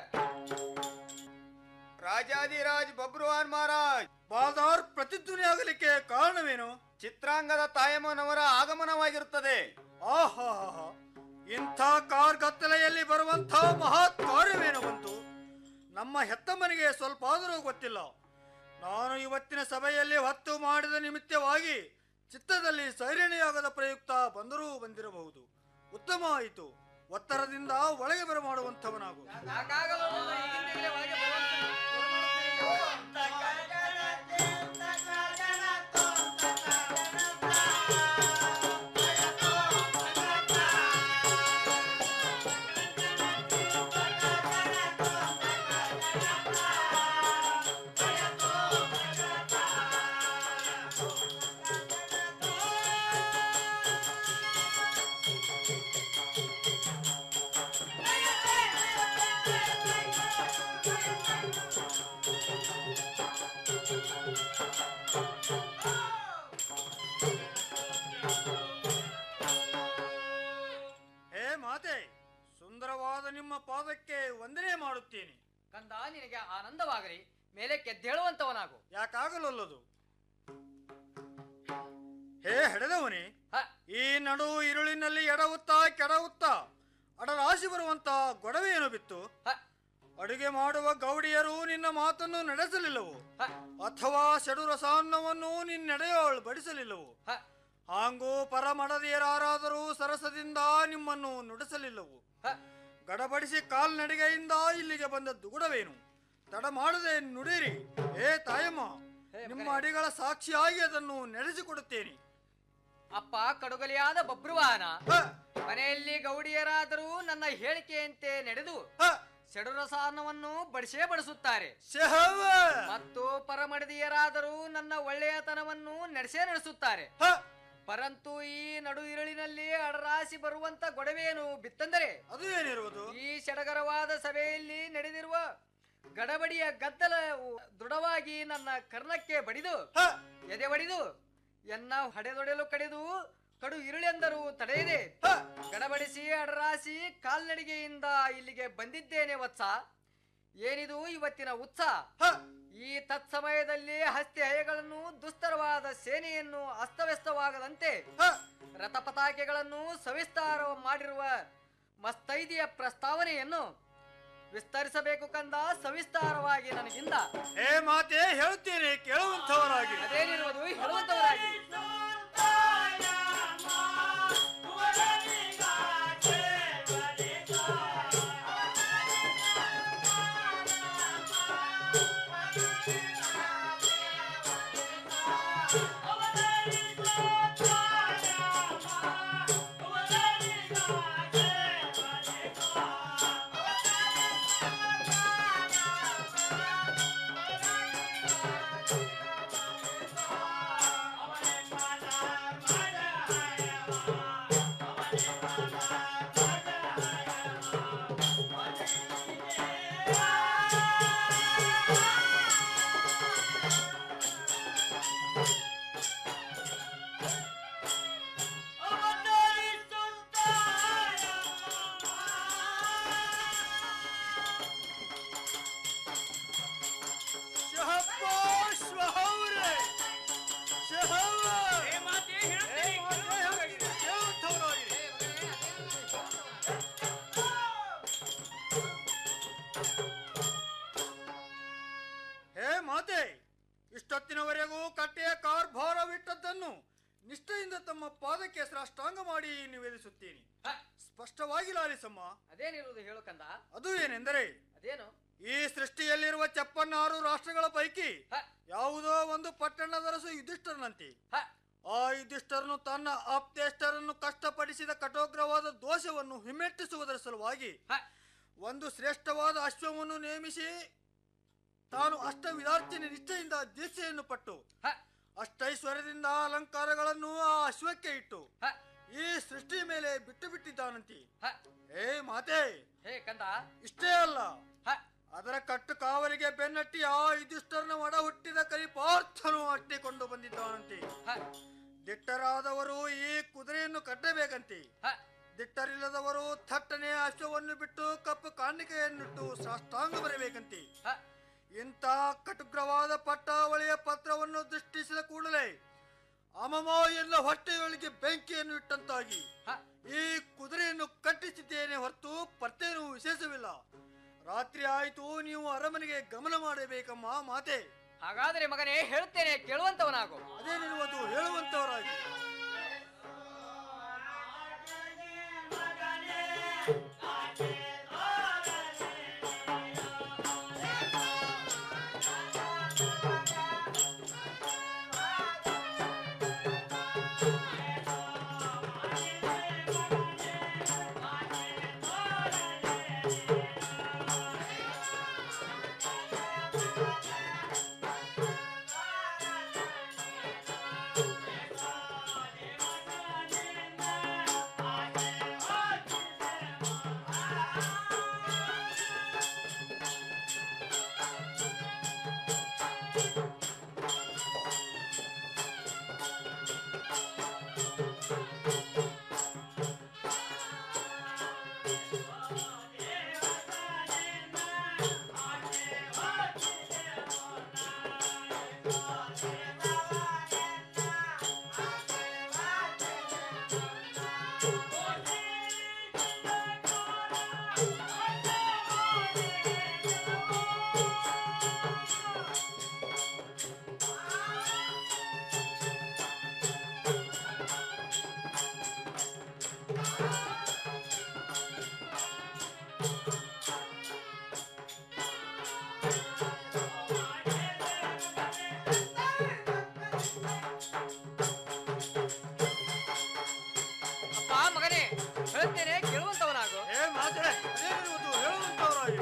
ರಾಜಾಧಿರಾಜ್ ಬಬ್ರುವಾನ್ ಮಹಾರಾಜ್ ಬಾದಾರ್ ಪ್ರತಿಧ್ವನಿ ಆಗಲಿಕ್ಕೆ ಕಾರಣವೇನು ಚಿತ್ರಾಂಗದ ತಾಯಮ್ಮನವರ ಆಗಮನವಾಗಿರುತ್ತದೆ ಆಹಾ ಇಂಥ ಕಾರ್ಗತ್ತಲೆಯಲ್ಲಿ ಬರುವಂಥ ಮಹತ್ ಕಾರ್ಯವೇನು ಬಂತು ನಮ್ಮ ಹೆತ್ತಮ್ಮನಿಗೆ ಸ್ವಲ್ಪ ಆದರೂ ಗೊತ್ತಿಲ್ಲ ನಾನು ಇವತ್ತಿನ ಸಭೆಯಲ್ಲಿ ಹೊತ್ತು ಮಾಡಿದ ನಿಮಿತ್ತವಾಗಿ ಚಿತ್ತದಲ್ಲಿ ಸೈರಣೆಯಾಗದ ಪ್ರಯುಕ್ತ ಬಂದರೂ ಬಂದಿರಬಹುದು ಉತ್ತಮ ಆಯಿತು ಒತ್ತರದಿಂದ ಒಳಗೆ ಬರಮಾಡುವಂಥವನಾಗು ಹೇ ಮಾತೆ ಸುಂದರವಾದ ನಿಮ್ಮ ಪಾದಕ್ಕೆ ವಂದನೆ ಮಾಡುತ್ತೇನೆ ಕಂದ ನಿನಗೆ ಆನಂದವಾಗಲಿ ಮೇಲೆ ಕೆದ್ದೇಳುವಂತವನಾಗು ಯಾಕಾಗಲೊಲ್ಲದು ಹೇ ಹೆಡೆದವನೇ ಈ ನಡು ಇರುಳಿನಲ್ಲಿ ಎಡವುತ್ತಾ ಕೆಡವುತ್ತಾ ಅಡರಾಶಿ ಬರುವಂತ ಗೊಡವೆಯನ್ನು ಬಿತ್ತು ಅಡುಗೆ ಮಾಡುವ ಗೌಡಿಯರು ನಿನ್ನ ಮಾತನ್ನು ನಡೆಸಲಿಲ್ಲವು ಅಥವಾ ಷಡುರಸಾನ್ನವನ್ನು ನಿನ್ನೆಡೆಯೋಳು ಬಡಿಸಲಿಲ್ಲವು ಹಾಂಗೂ ಪರಮಡದಿಯರಾರಾದರೂ ಸರಸದಿಂದ ನಿಮ್ಮನ್ನು ನುಡಿಸಲಿಲ್ಲವು ಗಡಬಡಿಸಿ ಕಾಲ್ನಡಿಗೆಯಿಂದ ಇಲ್ಲಿಗೆ ಬಂದ ದುಗುಡವೇನು ತಡ ಮಾಡದೆ ನುಡಿರಿ ಏ ತಾಯಮ್ಮ ನಿಮ್ಮ ಅಡಿಗಳ ಸಾಕ್ಷಿಯಾಗಿ ಅದನ್ನು ನಡೆಸಿಕೊಡುತ್ತೇನೆ ಅಪ್ಪ ಕಡುಗಲಿಯಾದ ಬಬ್ರುವಾನ ಮನೆಯಲ್ಲಿ ಗೌಡಿಯರಾದರೂ ನನ್ನ ಹೇಳಿಕೆಯಂತೆ ನಡೆದು ಷಡುರಸಾನ್ನವನ್ನು ಬಡಿಸೇ ಬಡಿಸುತ್ತಾರೆ ಮತ್ತು ಪರಮಡದಿಯರಾದರೂ ನನ್ನ ಒಳ್ಳೆಯತನವನ್ನು ನಡೆಸೇ ನಡೆಸುತ್ತಾರೆ ಪರಂತು ಈ ನಡು ಇರುಳಿನಲ್ಲಿ ಅಡರಾಸಿ ಬರುವಂತ ಗೊಡವೆಯನ್ನು ಬಿತ್ತಂದರೆ ಅದು ಏನಿರುವುದು ಈ ಸಡಗರವಾದ ಸಭೆಯಲ್ಲಿ ನಡೆದಿರುವ ಗಡಬಡಿಯ ಗದ್ದಲ ದೃಢವಾಗಿ ನನ್ನ ಕರ್ಣಕ್ಕೆ ಬಡಿದು ಎದೆ ಬಡಿದು ಎನ್ನ ಹಡೆದೊಡೆಲು ಕಡಿದು ಕಡು ಇರುಳೆಂದರೂ ತಡೆಯದೆ ಗಡಬಡಿಸಿ ಅಡರಾಸಿ ಕಾಲ್ನಡಿಗೆಯಿಂದ ಇಲ್ಲಿಗೆ ಬಂದಿದ್ದೇನೆ ವತ್ಸ ಏನಿದು ಇವತ್ತಿನ ಉತ್ಸಾಹ ಈ ತತ್ಸಮಯದಲ್ಲಿ ಹಸ್ತಿ ಹಯಗಳನ್ನು ದುಸ್ತರವಾದ ಸೇನೆಯನ್ನು ಅಸ್ತವ್ಯಸ್ತವಾಗದಂತೆ ರಥಪತಾಕೆಗಳನ್ನು ಸವಿಸ್ತಾರ ಮಾಡಿರುವ ಮಸ್ತೈದಿಯ ಪ್ರಸ್ತಾವನೆಯನ್ನು ವಿಸ್ತರಿಸಬೇಕು ಕಂದ ಸವಿಸ್ತಾರವಾಗಿ ನನಗಿಂದ ಹೇ ಮಾತೆ ಹೇಳುತ್ತೇನೆ ಕೇಳುವಂಥವರಾಗಿ ಅದೇನಿರುವುದು ಹೇಳುವಂತವರಾಗಿ ಕಟ್ಟೆಯ ಕಾರ್ಭಾರವಿಟ್ಟದ್ದನ್ನು ನಿಷ್ಠೆಯಿಂದ ತಮ್ಮ ಪಾದಕ್ಕೆ ಸಾಷ್ಟಾಂಗ ಮಾಡಿ ನಿವೇದಿಸುತ್ತೀನಿ ಸ್ಪಷ್ಟವಾಗಿ ಲಾಲಿಸಮ್ಮ ಅದೇನಿರುವುದು ಹೇಳು ಕಂದ ಅದು ಏನೆಂದರೆ ಅದೇನು ಈ ಸೃಷ್ಟಿಯಲ್ಲಿರುವ ಚಪ್ಪನ್ನಾರು ರಾಷ್ಟ್ರಗಳ ಪೈಕಿ ಯಾವುದೋ ಒಂದು ಪಟ್ಟಣದರಸು ಯುಧಿಷ್ಠರನಂತೆ ಆ ಯುಧಿಷ್ಠರನು ತನ್ನ ಆಪ್ತೇಷ್ಟರನ್ನು ಕಷ್ಟಪಡಿಸಿದ ಕಠೋಗ್ರವಾದ ದೋಷವನ್ನು ಹಿಮ್ಮೆಟ್ಟಿಸುವುದರ ಸಲುವಾಗಿ ಒಂದು ಶ್ರೇಷ್ಠವಾದ ಅಶ್ವವನ್ನು ನೇಮಿಸಿ ತಾನು ಅಷ್ಟ ವಿಧಾರ್ಚನೆ ನಿಷ್ಠೆಯಿಂದ ದೀಕ್ಷೆಯನ್ನು ಪಟ್ಟು ಅಷ್ಟೈಶ್ವರ್ಯದಿಂದ ಅಲಂಕಾರಗಳನ್ನು ಆ ಅಶ್ವಕ್ಕೆ ಇಟ್ಟು ಈ ಸೃಷ್ಟಿ ಮೇಲೆ ಬಿಟ್ಟು ಬಿಟ್ಟಿದ್ದಾನಂತಿ ಏ ಮಾತೆ ಹೇ ಕಂದ ಇಷ್ಟೇ ಅಲ್ಲ ಅದರ ಕಟ್ಟು ಕಾವಲಿಗೆ ಬೆನ್ನಟ್ಟಿ ಆ ಯುಧಿಷ್ಠರನ ಒಡ ಹುಟ್ಟಿದ ಕಲಿಪಾರ್ಥನು ಅಟ್ಟಿಕೊಂಡು ಬಂದಿದ್ದಾನಂತೆ ದಿಟ್ಟರಾದವರು ಈ ಕುದುರೆಯನ್ನು ಕಟ್ಟಬೇಕಂತೆ ದಿಟ್ಟರಿಲ್ಲದವರು ಥಟ್ಟನೆ ಅಶ್ವವನ್ನು ಬಿಟ್ಟು ಕಪ್ಪು ಕಾಣಿಕೆಯನ್ನಿಟ್ಟು ಸಾಷ್ಟಾಂಗ ಬರಬೇಕಂತೆ ಇಂಥ ಕಟುಗ್ರವಾದ ಪಟ್ಟಾವಳಿಯ ಪತ್ರವನ್ನು ದೃಷ್ಟಿಸಿದ ಕೂಡಲೇ ಅಮಮ ಎಲ್ಲ ಹೊಟ್ಟೆಯೊಳಗೆ ಬೆಂಕಿಯನ್ನು ಇಟ್ಟಂತಾಗಿ ಈ ಕುದುರೆಯನ್ನು ಕಟ್ಟಿಸಿದ್ದೇನೆ ಹೊರತು ಪರ್ತೇನು ವಿಶೇಷವಿಲ್ಲ ರಾತ್ರಿ ಆಯಿತು ನೀವು ಅರಮನೆಗೆ ಗಮನ ಮಾಡಬೇಕಮ್ಮ ಮಾತೆ ಹಾಗಾದರೆ ಮಗನೇ ಹೇಳುತ್ತೇನೆ ಕೇಳುವಂತವನಾಗು ಅದೇನಿರುವುದು ಹೇಳುವಂತವರಾಗಿ ಅಪ್ಪ ಮಗನೇ ಹೇಳುತ್ತೇನೆ ಕೇಳುವಂತವನಾಗು ಏ ಮಾತೆ ಅದೇನಿರುವುದು ಹೇಳುವಂತವರಾಗಿ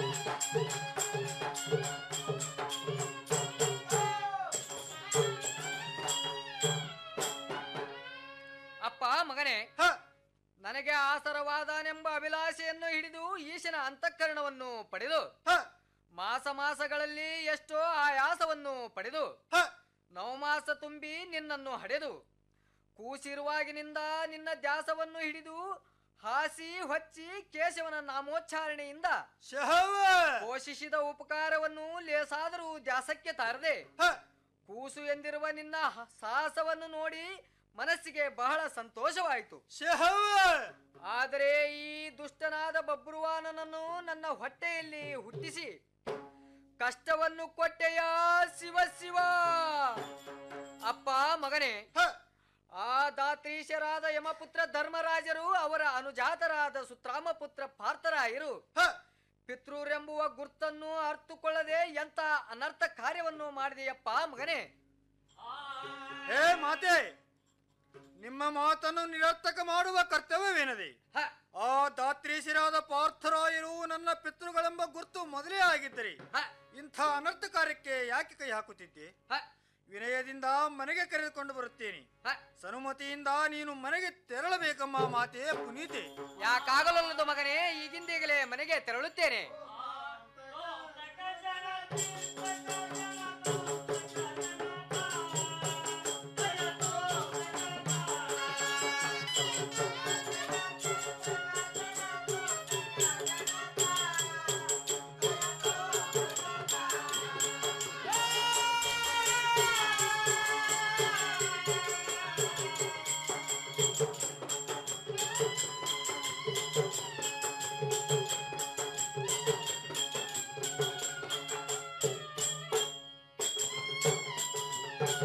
ಅಪ್ಪ ಮಗನೇ ನನಗೆ ಆಸರವಾದನೆಂಬ ಅಭಿಲಾಷೆಯನ್ನು ಹಿಡಿದು ಈಶನ ಅಂತಃಕರಣವನ್ನು ಪಡೆದು ಮಾಸ ಮಾಸಗಳಲ್ಲಿ ಎಷ್ಟೋ ಆಯಾಸವನ್ನು ಪಡೆದು ನವಮಾಸ ತುಂಬಿ ನಿನ್ನನ್ನು ಹಡೆದು ಕೂಸಿರುವಾಗಿನಿಂದ ನಿನ್ನ ದ್ಯಾಸವನ್ನು ಹಿಡಿದು ಹಾಸಿ ಹೊಚ್ಚಿ ಕೇಶವನ ನಾಮೋಚ್ಚಾರಣೆಯಿಂದ ಪೋಷಿಸಿದ ಉಪಕಾರವನ್ನು ಲೇಸಾದರೂ ದ್ಯಾಸಕ್ಕೆ ತಾರದೆ ಕೂಸು ಎಂದಿರುವ ನಿನ್ನ ಹ- ಸಾಹಸವನ್ನು ನೋಡಿ ಮನಸ್ಸಿಗೆ ಬಹಳ ಸಂತೋಷವಾಯಿತು ಆದರೆ ಈ ದುಷ್ಟನಾದ ಬಬ್ರುವಾನನನ್ನು ನನ್ನ ಹೊಟ್ಟೆಯಲ್ಲಿ ಹುಟ್ಟಿಸಿ ಕಷ್ಟವನ್ನು ಕೊಟ್ಟೆಯ ಶಿವ ಶಿವ ಅಪ್ಪ ಮಗನೇ ಆ ದಾತ್ರೀಶರಾದ ಯಮಪುತ್ರ ಧರ್ಮರಾಜರು ಅವರ ಅನುಜಾತರಾದ ಸುತ್ರಾಮಪುತ್ರ ಪಾರ್ಥರಾಯರು ಪಿತೃರೆಂಬುವ ಗುರ್ತನ್ನು ಅರ್ಥಕೊಳ್ಳದೆ ಎಂತ ಅನರ್ಥ ಕಾರ್ಯವನ್ನು ಮಾಡಿದೆಯಪ್ಪ ಮಗನೇ ಹೇ ಮಾತೆ ನಿಮ್ಮ ಮಾತನ್ನು ನಿರರ್ಥಕ ಮಾಡುವ ಕರ್ತವ್ಯವೇನದೆ ಆ ದಾತ್ರೀಶರಾದ ಪಾರ್ಥರಾಯರು ನನ್ನ ಪಿತೃಗಳೆಂಬ ಗುರ್ತು ಮೊದಲೇ ಆಗಿದ್ದರೆ ಇಂಥ ಅನರ್ಥ ಕಾರ್ಯಕ್ಕೆ ಯಾಕೆ ಕೈ ಹಾಕುತ್ತಿದ್ದೆ ವಿನಯದಿಂದ ಮನೆಗೆ ಕರೆದುಕೊಂಡು ಬರುತ್ತೇನೆ ಸನುಮತಿಯಿಂದ ನೀನು ಮನೆಗೆ ತೆರಳಬೇಕಮ್ಮ ಮಾತೆ ಪುನೀತೆ ಯಾಕಾಗಲಲ್ಲದು ಮಗನೇ ಈಗಿಂದೀಗಲೇ ಮನೆಗೆ ತೆರಳುತ್ತೇನೆ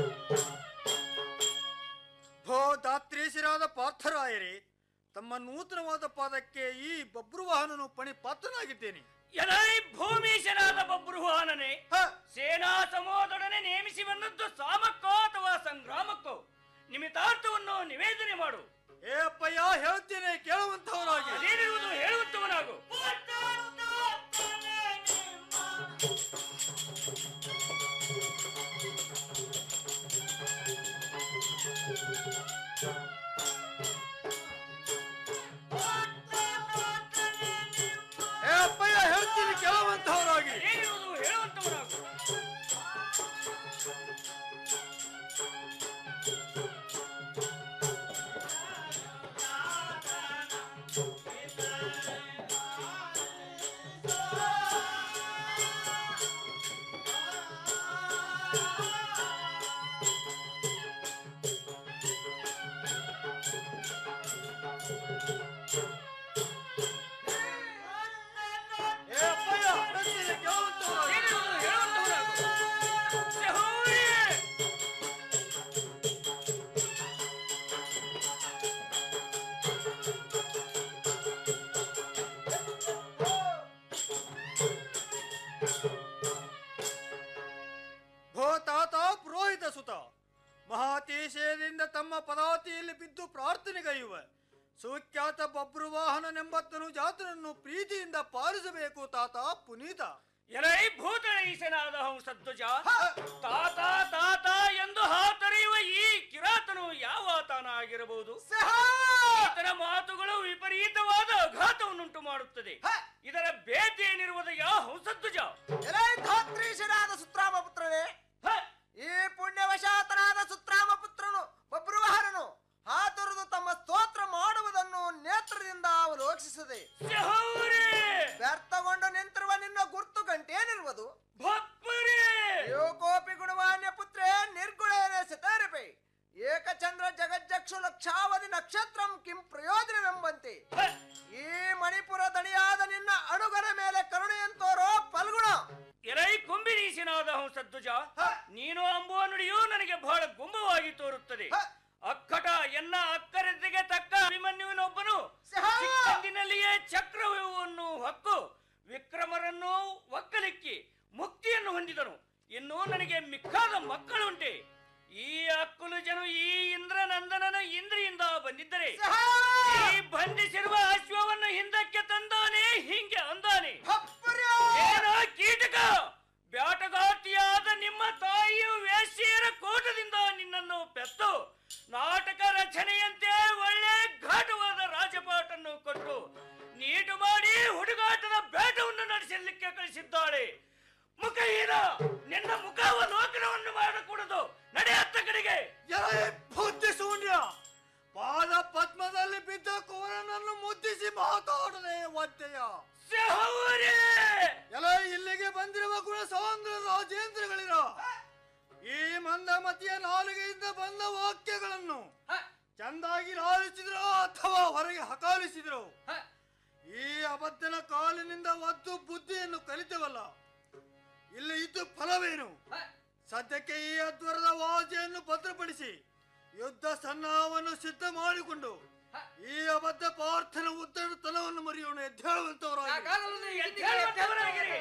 ಭೋ ದಾತ್ರೀಶರಾದ ಪಾರ್ಥರಾಯರೇ ತಮ್ಮ ನೂತನವಾದ ಪಾದಕ್ಕೆ ಈ ಬಬ್ರುವಾಹನನು ಪಣಿ ಪಾತ್ರನಾಗಿದ್ದೇನೆ ಎಲೈ ಭೂಮೀಶನಾದ ಬಬ್ರುವಾಹನನೇ ಸೇನಾ ಸಮೂಹದೊಡನೆ ನೇಮಿಸಿ ಬಂದದ್ದು ಸಾಮಕ್ಕೋ ಅಥವಾ ಸಂಗ್ರಾಮಕ್ಕೋ ನಿಮಿತಾರ್ಥವನ್ನು ನಿವೇದನೆ ಮಾಡು ಏ ಅಪ್ಪಯ್ಯ ಹೇಳ್ತೇನೆ ಕೇಳುವಂತವರಾಗಿ ಅದೇನಿರುವುದು ಹೇಳುವಂತವನಾಗು ಏ ಅಪ್ಪಯ್ಯ ಹೇಳ್ತೀನಿ ಕೇಳುವಂತವರಾಗಿ ಅದೇನಿರುವುದು ಹೇಳುವಂತವನಾಗು ಏ ಅಪ್ಪಯ್ಯ ಹೇಳ್ತೀನಿ ಕೇಳುವಂತವರಾಗಿ ಅದೇನಿರುವುದು ಹೇಳುವಂತವನಾಗು ಸಹೋದರಿ! ಭೋ ತಾತ ಪುರೋಹಿತ ಸುತ ಮಹಾತೀಶಯದಿಂದ ತಮ್ಮ ಪದಾತಿಯಲ್ಲಿ ಬಿದ್ದು ಪ್ರಾರ್ಥನೆಗೈಯುವ ಸುಖ್ಯಾತ ಬಬ್ರುವಾಹನನೆಂಬತ್ತನು ಜಾತನನ್ನು ಪ್ರೀತಿಯಿಂದ ಪಾಲಿಸಬೇಕು ತಾತ ಪುನೀತ ಎಲೈ ಭೂತಳೀಶನಾದ ಹಂಸಧ್ವಜ ತಾತ ತಾತ ಎಂದು ಹಾತೊರೆಯುವ ಈ ಕಿರಾತನು ಯಾವ ತಾನಾಗಿರಬಹುದು ಈತನ ಮಾತುಗಳು ವಿಪರೀತವಾದ ಆಘಾತವನ್ನುಂಟು ಮಾಡುತ್ತದೆ ಇದರ ಬೇತಿ ಏನಿರುವುದಯ್ಯ ಹಂಸಧ್ವಜ ಧಾತ್ರೀಶನಾದ ಸುತ್ರಾಮ ಪುತ್ರನೇ ಈ ಪುಣ್ಯವಶಾತನಾದ ಸುತ್ರಾಮ ಪುತ್ರನು ಬಬ್ರುವಾಹನನು ಹಾತೊರೆದು ತಮ್ಮ ಸ್ತೋತ್ರ ಮಾಡುವುದನ್ನು ನೇತ್ರದಿಂದ ಅವಲೋಕಿಸಿದೆ ವ್ಯರ್ಥಗೊಂಡು ನಿಂತಿರುವ ನಿನ್ನ ಗುರ್ತು ಗಂಟೇನಿರುವುದು ಯೋಕೋಪಿ ಗುಣವಾನ್ಯ ಪುತ್ರೇ ನಿರ್ಗುಣೇನೆ ಸತಾರಿಪೆ ಏಕಚಂದ್ರ ಜಗಜ್ಜಕ್ಷು ಲಕ್ಷಾವಧಿ ನಕ್ಷತ್ರಂ ಕಿಂ ಪ್ರಯೋಜನವೆಂಬಂತೆ ಈ ಮಣಿಪುರ ದಣಿಯಾದ ನಿನ್ನ ಅಣುಗರ ಮೇಲೆ ಕರುಣೆಯಂತೋರೋ ಫಲ್ಗುಣ ಎಲೈ ಕುಂಬಿನೀಶನಾದ ಹಂಸಧ್ವಜ ನೀನು ಅಂಬುವ ನುಡಿಯು ನನಗೆ ಬಹಳ ಗುಂಬವಾಗಿ ತೋರುತ್ತದೆ ಅಕ್ಕಟ ಎನ್ನ ಅಕ್ಕರೆದಿಗೆ ತಕ್ಕ ಅಭಿಮನ್ಯುವಿನೊಬ್ಬನು ಚಿಕ್ಕಂದಿನಲ್ಲಿಯೇ ಚಕ್ರವ್ಯೂಹವನ್ನು ಹೊಕ್ಕು ವಿಕ್ರಮರನ್ನು ಒಕ್ಕಲಿಕ್ಕಿ ಮುಕ್ತಿಯನ್ನು ಹೊಂದಿದನು ಇನ್ನು ನನಗೆ ಮಿಕ್ಕಾದ ಮಕ್ಕಳುಂಟೆ ಈ ಅಕ್ಕುಲು ಜನ ಈ ಇಂದ್ರನಂದನನ ಇಂದ್ರಿಯಿಂದ ಬಂದಿದ್ದರೆ ಈ ಬಂಧಿಸಿರುವ ಅಶ್ವವನ್ನು ಹಿಂದಕ್ಕೆ ತಂದಾನೆ ಹಿಂಗೆ ಅಂದಾನೆ ಏನೋ ಕೀಟಕ ಬ್ಯಾಟಗಾತಿಯಾದ ನಿಮ್ಮ ತಾಯಿಯು ವೇಶ್ಯೆಯರ ಕೋಟದಿಂದ ನಿನ್ನನ್ನು ಪೆತ್ತು ನಾಟಕ ರಚನೆಯಂತೆ ಒಳ್ಳೆ ಘಾಟವಾದ ರಾಜಪಾಟನ್ನು ಕೊಟ್ಟು ನೀಟು ಮಾಡಿ ಹುಡುಗಾಟದ ಬೇಟವನ್ನು ನಡೆಸಲಿಕ್ಕೆ ಕಳಿಸಿದ್ದಾಳೆ ಮುಖಹೀನ ನಿನ್ನ ಮುಖಾವಲೋಕನವನ್ನು ಮಾಡಕೂಡದು ನಡೆಯತ್ತ ಕಡೆಗೆ ಬುದ್ಧಿ ಶೂನ್ಯ ಪಾದ ಪದ್ಮದಲ್ಲಿ ಬಿದ್ದ ಕೋರನನ್ನು ಮುದ್ದಿಸಿ ಮಾತಾಡದೆ ಒದ್ದೆಯ ಎಲ್ಲ ಇಲ್ಲಿಗೆ ಬಂದಿರುವ ಗುಣ ಸೌಂದ್ರ ರಾಜೇಂದ್ರಗಳಿರ ಈ ಮಂದಮತಿಯ ನಾಲಿಗೆಯಿಂದ ಬಂದ ವಾಕ್ಯಗಳನ್ನು ಚಂದಾಗಿ ಲಾಲಿಸಿದ್ರು ಅಥವಾ ಹೊರಗೆ ಹಕಾಲಿಸಿದ್ರು ಈ ಅಬದ್ಧನ ಕಾಲಿನಿಂದ ಒದ್ದು ಬುದ್ಧಿಯನ್ನು ಕಲಿತವಲ್ಲ ಇಲ್ಲಿ ಇದ್ದು ಫಲವೇನು ಸದ್ಯಕ್ಕೆ ಈ ಅದ್ವರದ ವಾಜೆಯನ್ನು ಭದ್ರಪಡಿಸಿ ಯುದ್ಧ ಸನ್ನಾಹವನ್ನು ಸಿದ್ಧ ಮಾಡಿಕೊಂಡು ಈ ಅಬದ್ಧ ಪಾರ್ಥನ ಉದ್ದಟತನವನ್ನು ಮರೆಯೋಣ ಎದ್ದೇಳುವಂತವರಾಗಿ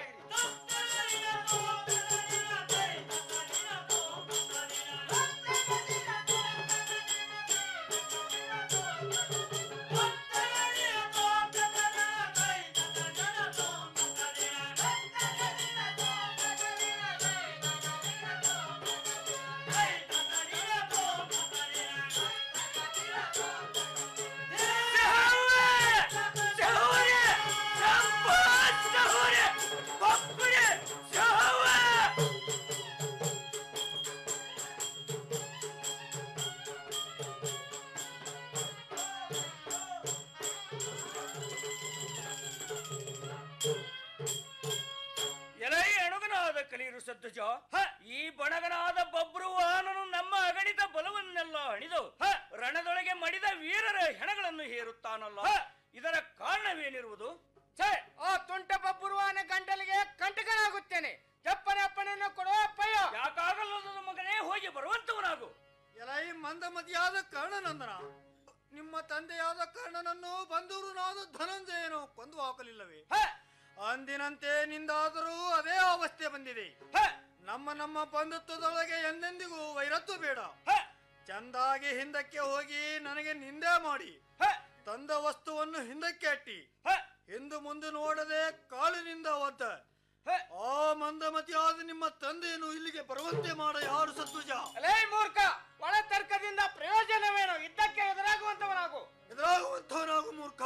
ಎಲೈ ಅಣುಗನಾದ ಕಲೀರು ಸದ್ದುಜ ಈ ಬಣಗನಾದ ಬಬ್ರು ವಾಹನನು ನಮ್ಮ ಅಗಣಿತ ಬಲವನ್ನೆಲ್ಲ ಹಣಿದು ಹ, ರಣದೊಳಗೆ ಮಡಿದ ವೀರರ ಹೆಣಗಳನ್ನು ಹೇರುತ್ತಾನಲ್ಲ ಇದರ ಕಾರಣವೇನಿರುವುದು ಛೇ ಆ ತುಂಟ ಬಬ್ಬುರುವಾನ ಗಂಟಲಿಗೆ ಕಂಟಕನಾಗುತ್ತೇನೆ ತೆಪ್ಪನೆ ಅಪ್ಪಣೆಯನ್ನು ಕೊಡೋ ಅಪ್ಪಯ್ಯ ಯಾಕಾಗಲ್ಲದ ಮಗನೇ ಹೋಗಿ ಬರುವಂತವನಾಗು ಎಲೈ ಮಂದಮತಿಯಾದ ಕರ್ಣನಂದನ ನಿಮ್ಮ ತಂದೆಯಾದ ಕರ್ಣನನ್ನು ಬಂದೂರುನಾದ ಧನಂಜಯನು ಕೊಂದು ಹಾಕಲಿಲ್ಲವೇ ಅಂದಿನಂತೆ ನಿಂದಾದರೂ ಅದೇ ಅವಸ್ಥೆ ಬಂದಿದೆ ನಮ್ಮ ನಮ್ಮ ಬಂಧುತ್ವದೊಳಗೆ ಎಂದೆಂದಿಗೂ ವೈರತ್ವ ಬೇಡ ಚಂದಾಗಿ ಹಿಂದಕ್ಕೆ ಹೋಗಿ ನನಗೆ ನಿಂದೆ ಮಾಡಿ ತಂದ ವಸ್ತುವನ್ನು ಹಿಂದಕ್ಕೆ ಅಟ್ಟಿ ಹಿಂದು ಮುಂದೆ ನೋಡದೆ ಕಾಲಿನಿಂದ ಒದ್ದ ಆ ಮಂದಮತಿಯಾದ ನಿಮ್ಮ ತಂದೆಯನ್ನು ಇಲ್ಲಿಗೆ ಬರುವಂತೆ ಮಾಡ ಯಾರು ಸತ್ವಜ ಅಲೇ ಮೂರ್ಖ ಒಳ ತರ್ಕದಿಂದ ಪ್ರಯೋಜನವೇನು ಇದ್ದಕ್ಕೆ ಎದುರಾಗುವಂತವನಾಗು ಎದುರಾಗುವಂತವನಾಗು ಮೂರ್ಖ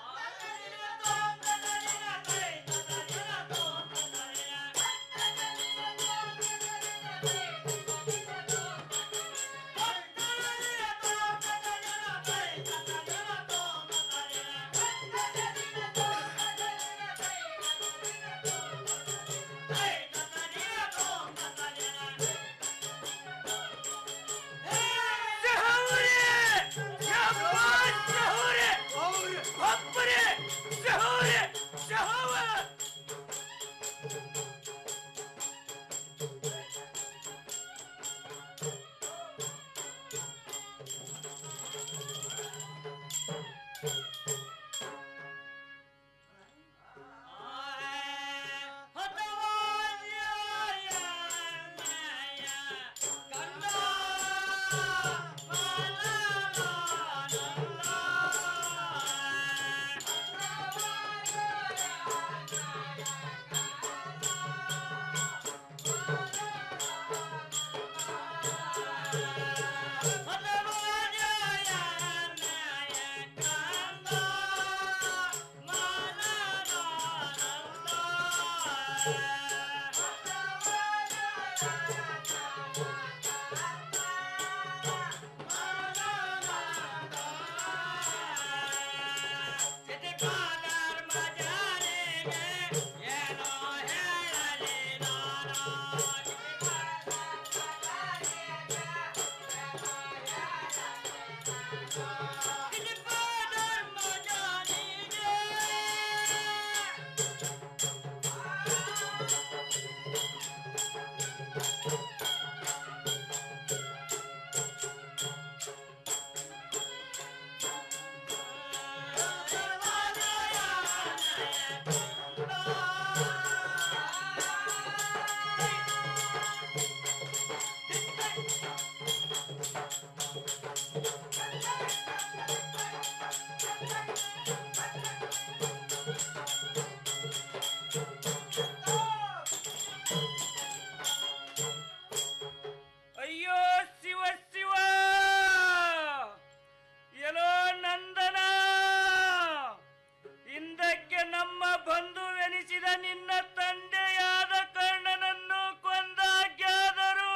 ಅಯ್ಯೋ ಶಿವ ಶಿವ ಎಲ್ಲೋ ನಂದನ ಹಿಂದಕ್ಕೆ ನಮ್ಮ ಬಂಧುವೆನಿಸಿದ ನಿನ್ನ ತಂದೆಯಾದ ಕರ್ಣನನ್ನು ಕೊಂದಾಗ್ಯಾದರು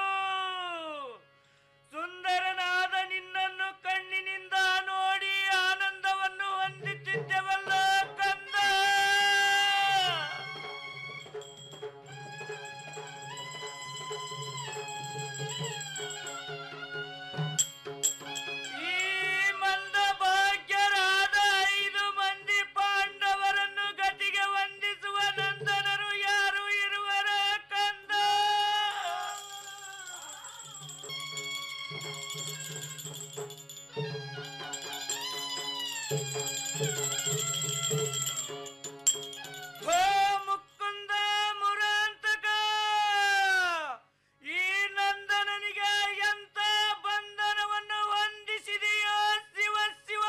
ಸುಂದರನಾದ ನಿನ್ನನ್ನು ಕಣ್ಣಿನಿಂದ ನೋಡಿ ಆನಂದವನ್ನು ಹೊಂದುತ್ತಿದ್ದೆವಲ್ಲ ಕಂದ ಈ ಮಂದ ಭಾಗ್ಯರಾದ ಐದು ಮಂದಿ ಪಾಂಡವರನ್ನು ಗತಿಗೆ ವಂದಿಸುವ ನಂದನರು ಯಾರು ಇರುವರ ಕಂದ ಹೋ ಮುಕುಂದ ಮುರಾಂತಕ ಈ ನಂದನನಿಗೆ ಎಂತ ಬಂಧನವನ್ನು ಹೊಂದಿಸಿದೆಯೋ ಶಿವ ಶಿವ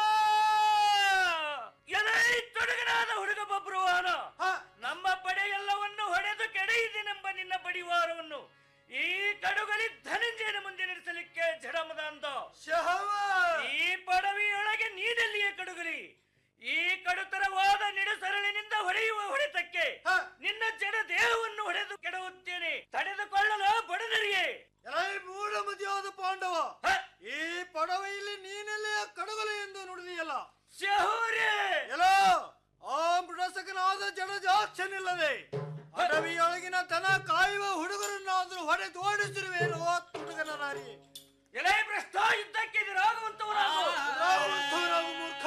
ಎಲೈ ತೊಡಗನಾದ ಹುಡುಗ ಬಬ್ರುವಾನ ನಮ್ಮ ಪಡೆ ಎಲ್ಲವನ್ನು ಹೊಡೆದು ಕೆಡೆಯಿದೆನೆಂಬ ನಿನ್ನ ಬಡಿವಾರವನ್ನು ಈ ಕಡುಗಲಿ ಧನಂಜಯನ ಮುಂದೆ ನಡೆಸಲಿಕ್ಕೆ ಜಡಮದ ಅಂದ ಈ ಪಡವಿಯೊಳಗೆ ನೀನೆಲ್ಲಿಯೇ ಕಡುಗಲಿ ಈ ಕಡುತರವಾದ ನಿಡುಸರಳಿನಿಂದ ಹೊಡೆಯುವ ಹೊಡೆತಕ್ಕೆ ನಿನ್ನ ಜಡ ದೇಹವನ್ನು ಹೊಡೆದು ಕೆಡವುತ್ತೇನೆ ತಡೆದುಕೊಳ್ಳಲು ಬಡದರಿಯೇ ಎಲೈ ಮೂಢಮತಿಯಾದ ಪಾಂಡವ ಈ ಪಡವೆಯಲ್ಲಿ ನೀನೆಲ್ಲ ಕಡಗಲು ಎಂದು ನುಡಿದಿಯಲ್ಲ ಎಲ್ಲೋ ಆ ಮೃಡಸಕನಾದ ಜಡಜಾಕ್ಷನಿಲ್ಲದೆ ಅಡವಿಯೊಳಗಿನ ತನ ಕಾಯುವ ಹುಡುಗರನ್ನಾದರೂ ಹೊಡೆದು ಓಡಿಸಿರುವೇನೋ ತುಡುಗನ ನಾರಿ ಎಲೆ ಭ್ರಷ್ಟ ಯುದ್ಧಕ್ಕೆ ಎದುರಾಗುವಂತವರಾಗು ಎದುರಾಗುವಂತವರಾಗು ಮೂರ್ಖ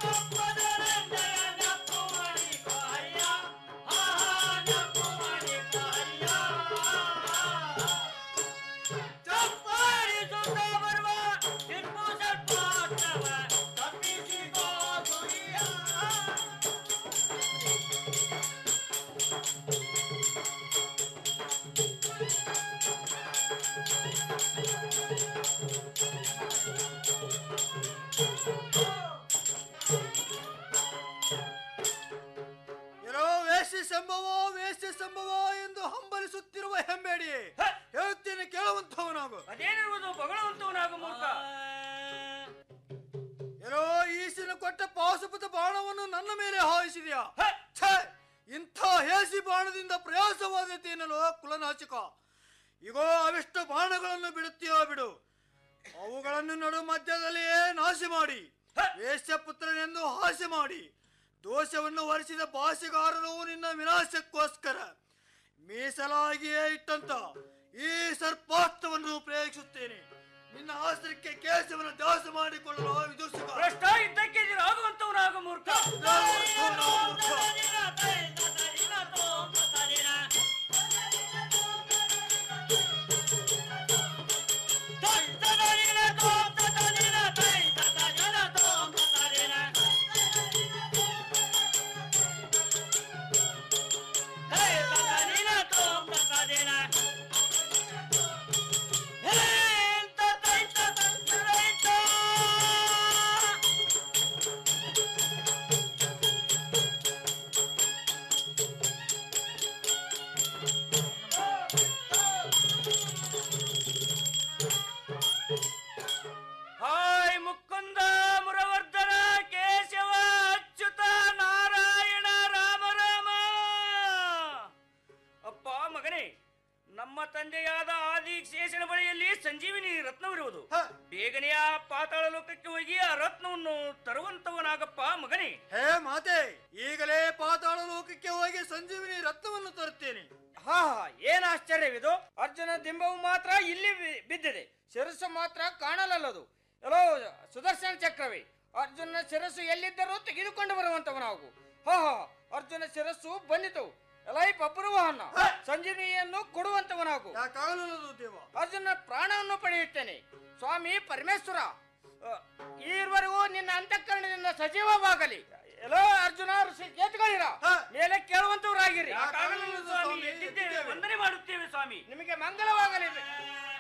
ಏನೋ ವೇಷ ಸಂಭವ ವೇಷ ಸಂಭವ ಎಂದು ಹಂಬಲಿಸುತ್ತಿರುವ ಹೆಂಬೇಡಿ ಹೇಳ್ತೀನಿ ಕೇಳುವಂತವನಾಗು ಅದೇನಿರುವುದು ಬಗಳುವಂತವನಾಗು ಮೂರ್ಖ ಏನೋ ಈಶನ ಕೊಟ್ಟ ಪಾಸುಪತ ಬಾಣವನ್ನು ನನ್ನ ಮೇಲೆ ಹಾಯಿಸಿದ್ಯಾ ಛೇ ಇಂಥ ಹೇಸಿ ಬಾಣದಿಂದ ಪ್ರಯಾಸವಾದೈತೆ ಎನ್ನಲು ಕುಲನಾಚಿಕ ಈಗೋ ಅವಿಷ್ಟು ಬಾಣಗಳನ್ನು ಬಿಡುತ್ತೀಯೋ ಬಿಡು ಅವುಗಳನ್ನು ನಡು ಮಧ್ಯದಲ್ಲಿಯೇ ನಾಶ ಮಾಡಿ ವೇಷಪುತ್ರನೆಂದು ಹಾಸ್ಯ ಮಾಡಿ ದೋಷವನ್ನು ಹೊರಿಸಿದ ಭಾಷೆಗಾರರು ನಿನ್ನ ವಿನಾಶಕ್ಕೋಸ್ಕರ ಮೀಸಲಾಗಿಯೇ ಇಟ್ಟಂತ ಈ ಸರ್ಪಾಸ್ತ್ರವನ್ನು ಪ್ರಯೋಗಿಸುತ್ತೇನೆ ನಿನ್ನ ಆಶ್ರಯಕ್ಕೆ ಕೇಶವನ್ನು ದಾಸ ಮಾಡಿಕೊಳ್ಳಲು ವಿದೂಷಕ ಭ್ರಷ್ಟ ಇದ್ದಕ್ಕೆ ಆಗುವಂತವನಾಗು ಮೂರ್ಖ ಹಾಯ್ ಮುಕುಂದ ಮುರವರ್ಧನ ಕೇಶವ ಅಚ್ಯುತ ನಾರಾಯಣ ರಾಮ ರಾಮ ಅಪ್ಪ ಮಗನೇ ನಮ್ಮ ತಂದೆಯಾದ ಆದಿಶೇಷನ ಬಳಿಯಲ್ಲಿ ಸಂಜೀವಿನಿ ರತ್ನವಿರುವುದು ಬೇಗನೆ ಆ ಪಾತಾಳ ಲೋಕಕ್ಕೆ ಹೋಗಿ ಆ ರತ್ನವನ್ನು ತರುವಂತವನಾಗಪ್ಪ ಮಗನೇ ಹೇ ಮಾತೆ ಈಗಲೇ ಪಾತಾಳ ಲೋಕಕ್ಕೆ ಹೋಗಿ ಸಂಜೀವಿನಿ ರತ್ನವನ್ನು ತರುತ್ತೇನೆ ಹಾ ಹಾ ಏನ್ ಆಶ್ಚರ್ಯವಿದು ಅರ್ಜುನ ದಿಂಬವು ಮಾತ್ರ ಇಲ್ಲಿ ಬಿ- ಬಿದ್ದಿದೆ ಶಿರಸ್ಸು ಮಾತ್ರ ಕಾಣಲಲ್ಲದು ಎಲ್ಲೋ ಸುದರ್ಶನ ಚಕ್ರವೇ ಅರ್ಜುನ ಶಿರಸ್ಸು ಎಲ್ಲಿದ್ದರೂ ತೆಗೆದುಕೊಂಡು ಬರುವಂತವನಾಗು ಹಾ ಹಾ ಅರ್ಜುನ ಶಿರಸ್ಸು ಬಂದಿತು ಎಲೈ ಬಬ್ರುವಹನ್ನ ಸಂಜೀವಿನಿಯನ್ನು ಕೊಡುವಂತವನಾಗು ದೇವ ಅರ್ಜುನ ಪ್ರಾಣವನ್ನು ಪಡೆಯುತ್ತೇನೆ ಸ್ವಾಮಿ ಪರಮೇಶ್ವರ ಅ, ಈವರೆಗೂ ನಿನ್ನ ಅಂತಃಕರಣದಿಂದ ಸಜೀವವಾಗಲಿ ಎಲ್ಲೋ ಅರ್ಜುನ ಋಷಿ ಎತ್ಗಳಿರ ಮೇಲೆ ಕೇಳುವಂತವರಾಗಿರಿ ಯಾಕಾಗಲಿಲ್ಲ ಸ್ವಾಮಿ, ಎದ್ದಿದ್ದೇವೆ, ವಂದನೆ ಮಾಡುತ್ತೇವೆ ಸ್ವಾಮಿ ನಿಮಗೆ ಮಂಗಲವಾಗಲಿ